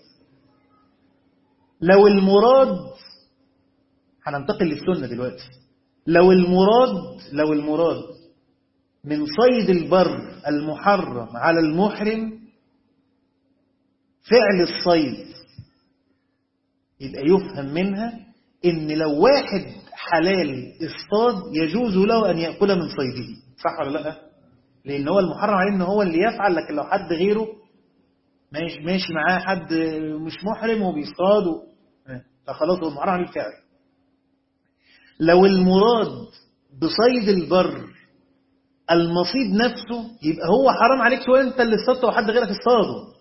لو المراد هننتقل للسنة دلوقتي لو المراد لو المراد من صيد البر المحرم على المحرم فعل الصيد يبقى يفهم منها ان لو واحد حلال اصطاد يجوز له ان ياكل من صيده صح ولا لا لان هو المحرم عليه ان هو اللي يفعل لكن لو حد غيره ماشي ماشي معاه حد مش محرم وبيصطاد و- فخلاص هو المحرم عليه الفعل لو المراد بصيد البر المصيد نفسه يبقى هو حرام عليك شويه انت اللي اصطادته وحد غيرك اصطاده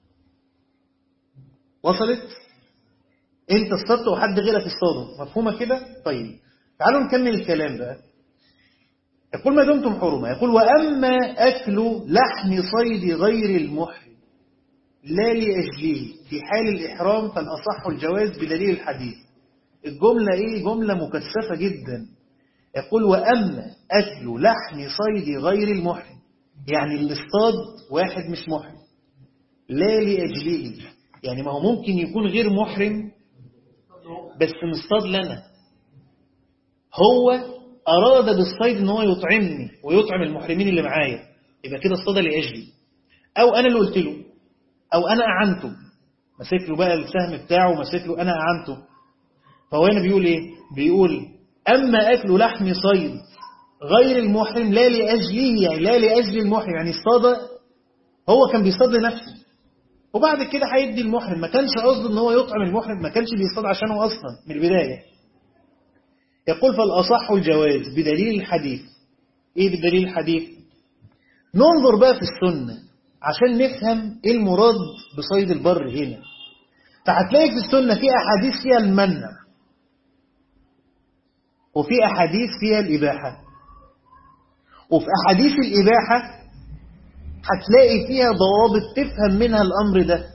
وصلت انت اصطادته وحد غيرك اصطاده مفهومه كده طيب تعالوا نكمل الكلام بقى يقول ما دمتم حرمة يقول وأما أكل لحم صيد غير المحرم لا لأجله في حال الإحرام فالأصح الجواز بدليل الحديث الجملة إيه جملة مكثفة جدا يقول وأما أكل لحم صيد غير المحرم يعني اللي اصطاد واحد مش محرم لا لأجله يعني ما هو ممكن يكون غير محرم بس مصطاد لنا هو أراد بالصيد ان هو يطعمني ويطعم المحرمين اللي معايا يبقى كده اصطاد لأجلي أو أنا اللي قلت له أو أنا أعنته مسك له بقى السهم بتاعه ومسك له أنا أعنته فهو هنا بيقول إيه بيقول أما أكل لحم صيد غير المحرم لا لأجله يعني لا لأجل المحرم يعني اصطاد هو كان بيصطاد لنفسه وبعد كده هيدي المحرم ما كانش قصده ان هو يطعم المحرم ما كانش بيصطاد عشانه اصلا من البدايه يقول فالاصح الجواز بدليل الحديث ايه بدليل الحديث ننظر بقى في السنه عشان نفهم ايه المراد بصيد البر هنا فهتلاقي في السنه في احاديث فيها المنع وفي احاديث فيها الاباحه وفي احاديث الاباحه هتلاقي فيها ضوابط تفهم منها الأمر ده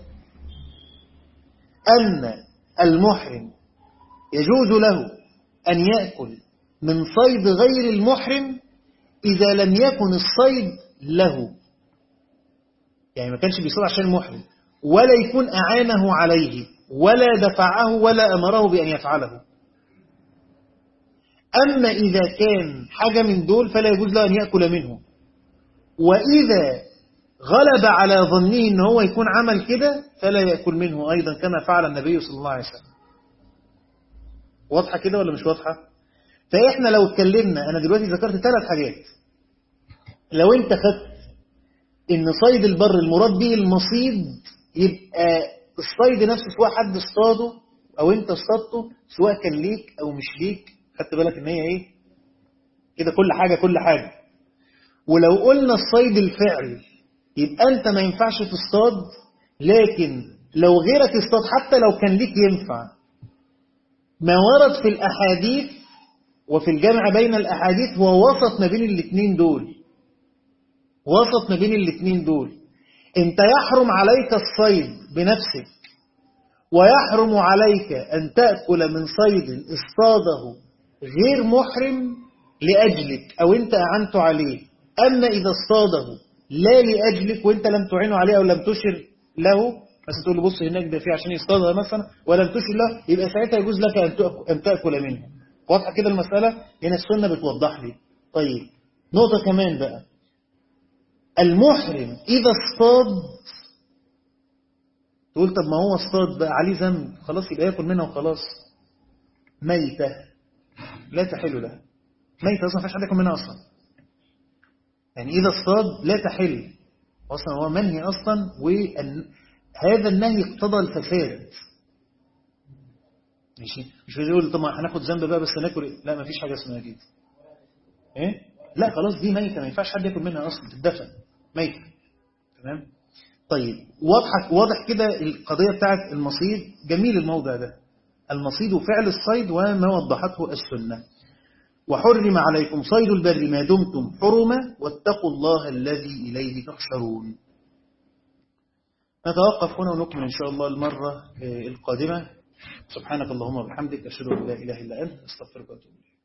أن المحرم يجوز له أن يأكل من صيد غير المحرم إذا لم يكن الصيد له يعني ما كانش بيصيد عشان المحرم ولا يكون أعانه عليه ولا دفعه ولا أمره بأن يفعله أما إذا كان حاجة من دول فلا يجوز له أن يأكل منه وإذا غلب على ظنه ان هو يكون عمل كده فلا يأكل منه أيضا كما فعل النبي صلى الله عليه وسلم واضحة كده ولا مش واضحة فإحنا لو اتكلمنا أنا دلوقتي ذكرت ثلاث حاجات لو أنت خدت إن صيد البر المراد به المصيد يبقى الصيد نفسه سواء حد اصطاده أو أنت اصطادته سواء كان ليك أو مش ليك خدت بالك إن هي إيه كده كل حاجة كل حاجة ولو قلنا الصيد الفعل يبقى أنت ما ينفعش تصطاد لكن لو غيرك اصطاد حتى لو كان ليك ينفع ما ورد في الأحاديث وفي الجمع بين الأحاديث هو وسط ما بين الاثنين دول وسط ما بين الاثنين دول انت يحرم عليك الصيد بنفسك ويحرم عليك أن تأكل من صيد اصطاده غير محرم لأجلك أو أنت أعنت عليه أما إذا اصطاده لا لأجلك وأنت لم تعينه عليه أو لم تشر له بس تقول له بص هناك ده فيه عشان يصطادها مثلا ولم تشر له يبقى ساعتها يجوز لك أن تأكل منه واضحة كده المسألة هنا السنة بتوضح لي طيب نقطة كمان بقى المحرم إذا اصطاد تقول طب ما هو اصطاد بقى عليه ذنب خلاص يبقى ياكل منها وخلاص ميتة لا تحل له ميتة أصلا ما فيش حد ياكل منها أصلا يعني إذا اصطاد لا تحل أصلا هو منهي أصلا وهذا النهي اقتضى الفساد ماشي مش بيقول طب ما هناخد ذنب بقى بس ناكل إيه؟ لا ما فيش حاجة اسمها كده ايه لا خلاص دي ميتة ما ينفعش حد ياكل منها أصلا تدفن ميتة تمام طيب واضح واضح كده القضية بتاعت المصيد جميل الموضع ده المصيد فعل الصيد وما وضحته السنة وحرم عليكم صيد البر ما دمتم حرما واتقوا الله الذي إليه تحشرون نتوقف هنا ونكمل إن شاء الله المرة القادمة سبحانك اللهم وبحمدك أشهد أن لا إله إلا أنت أستغفرك وأتوب إليك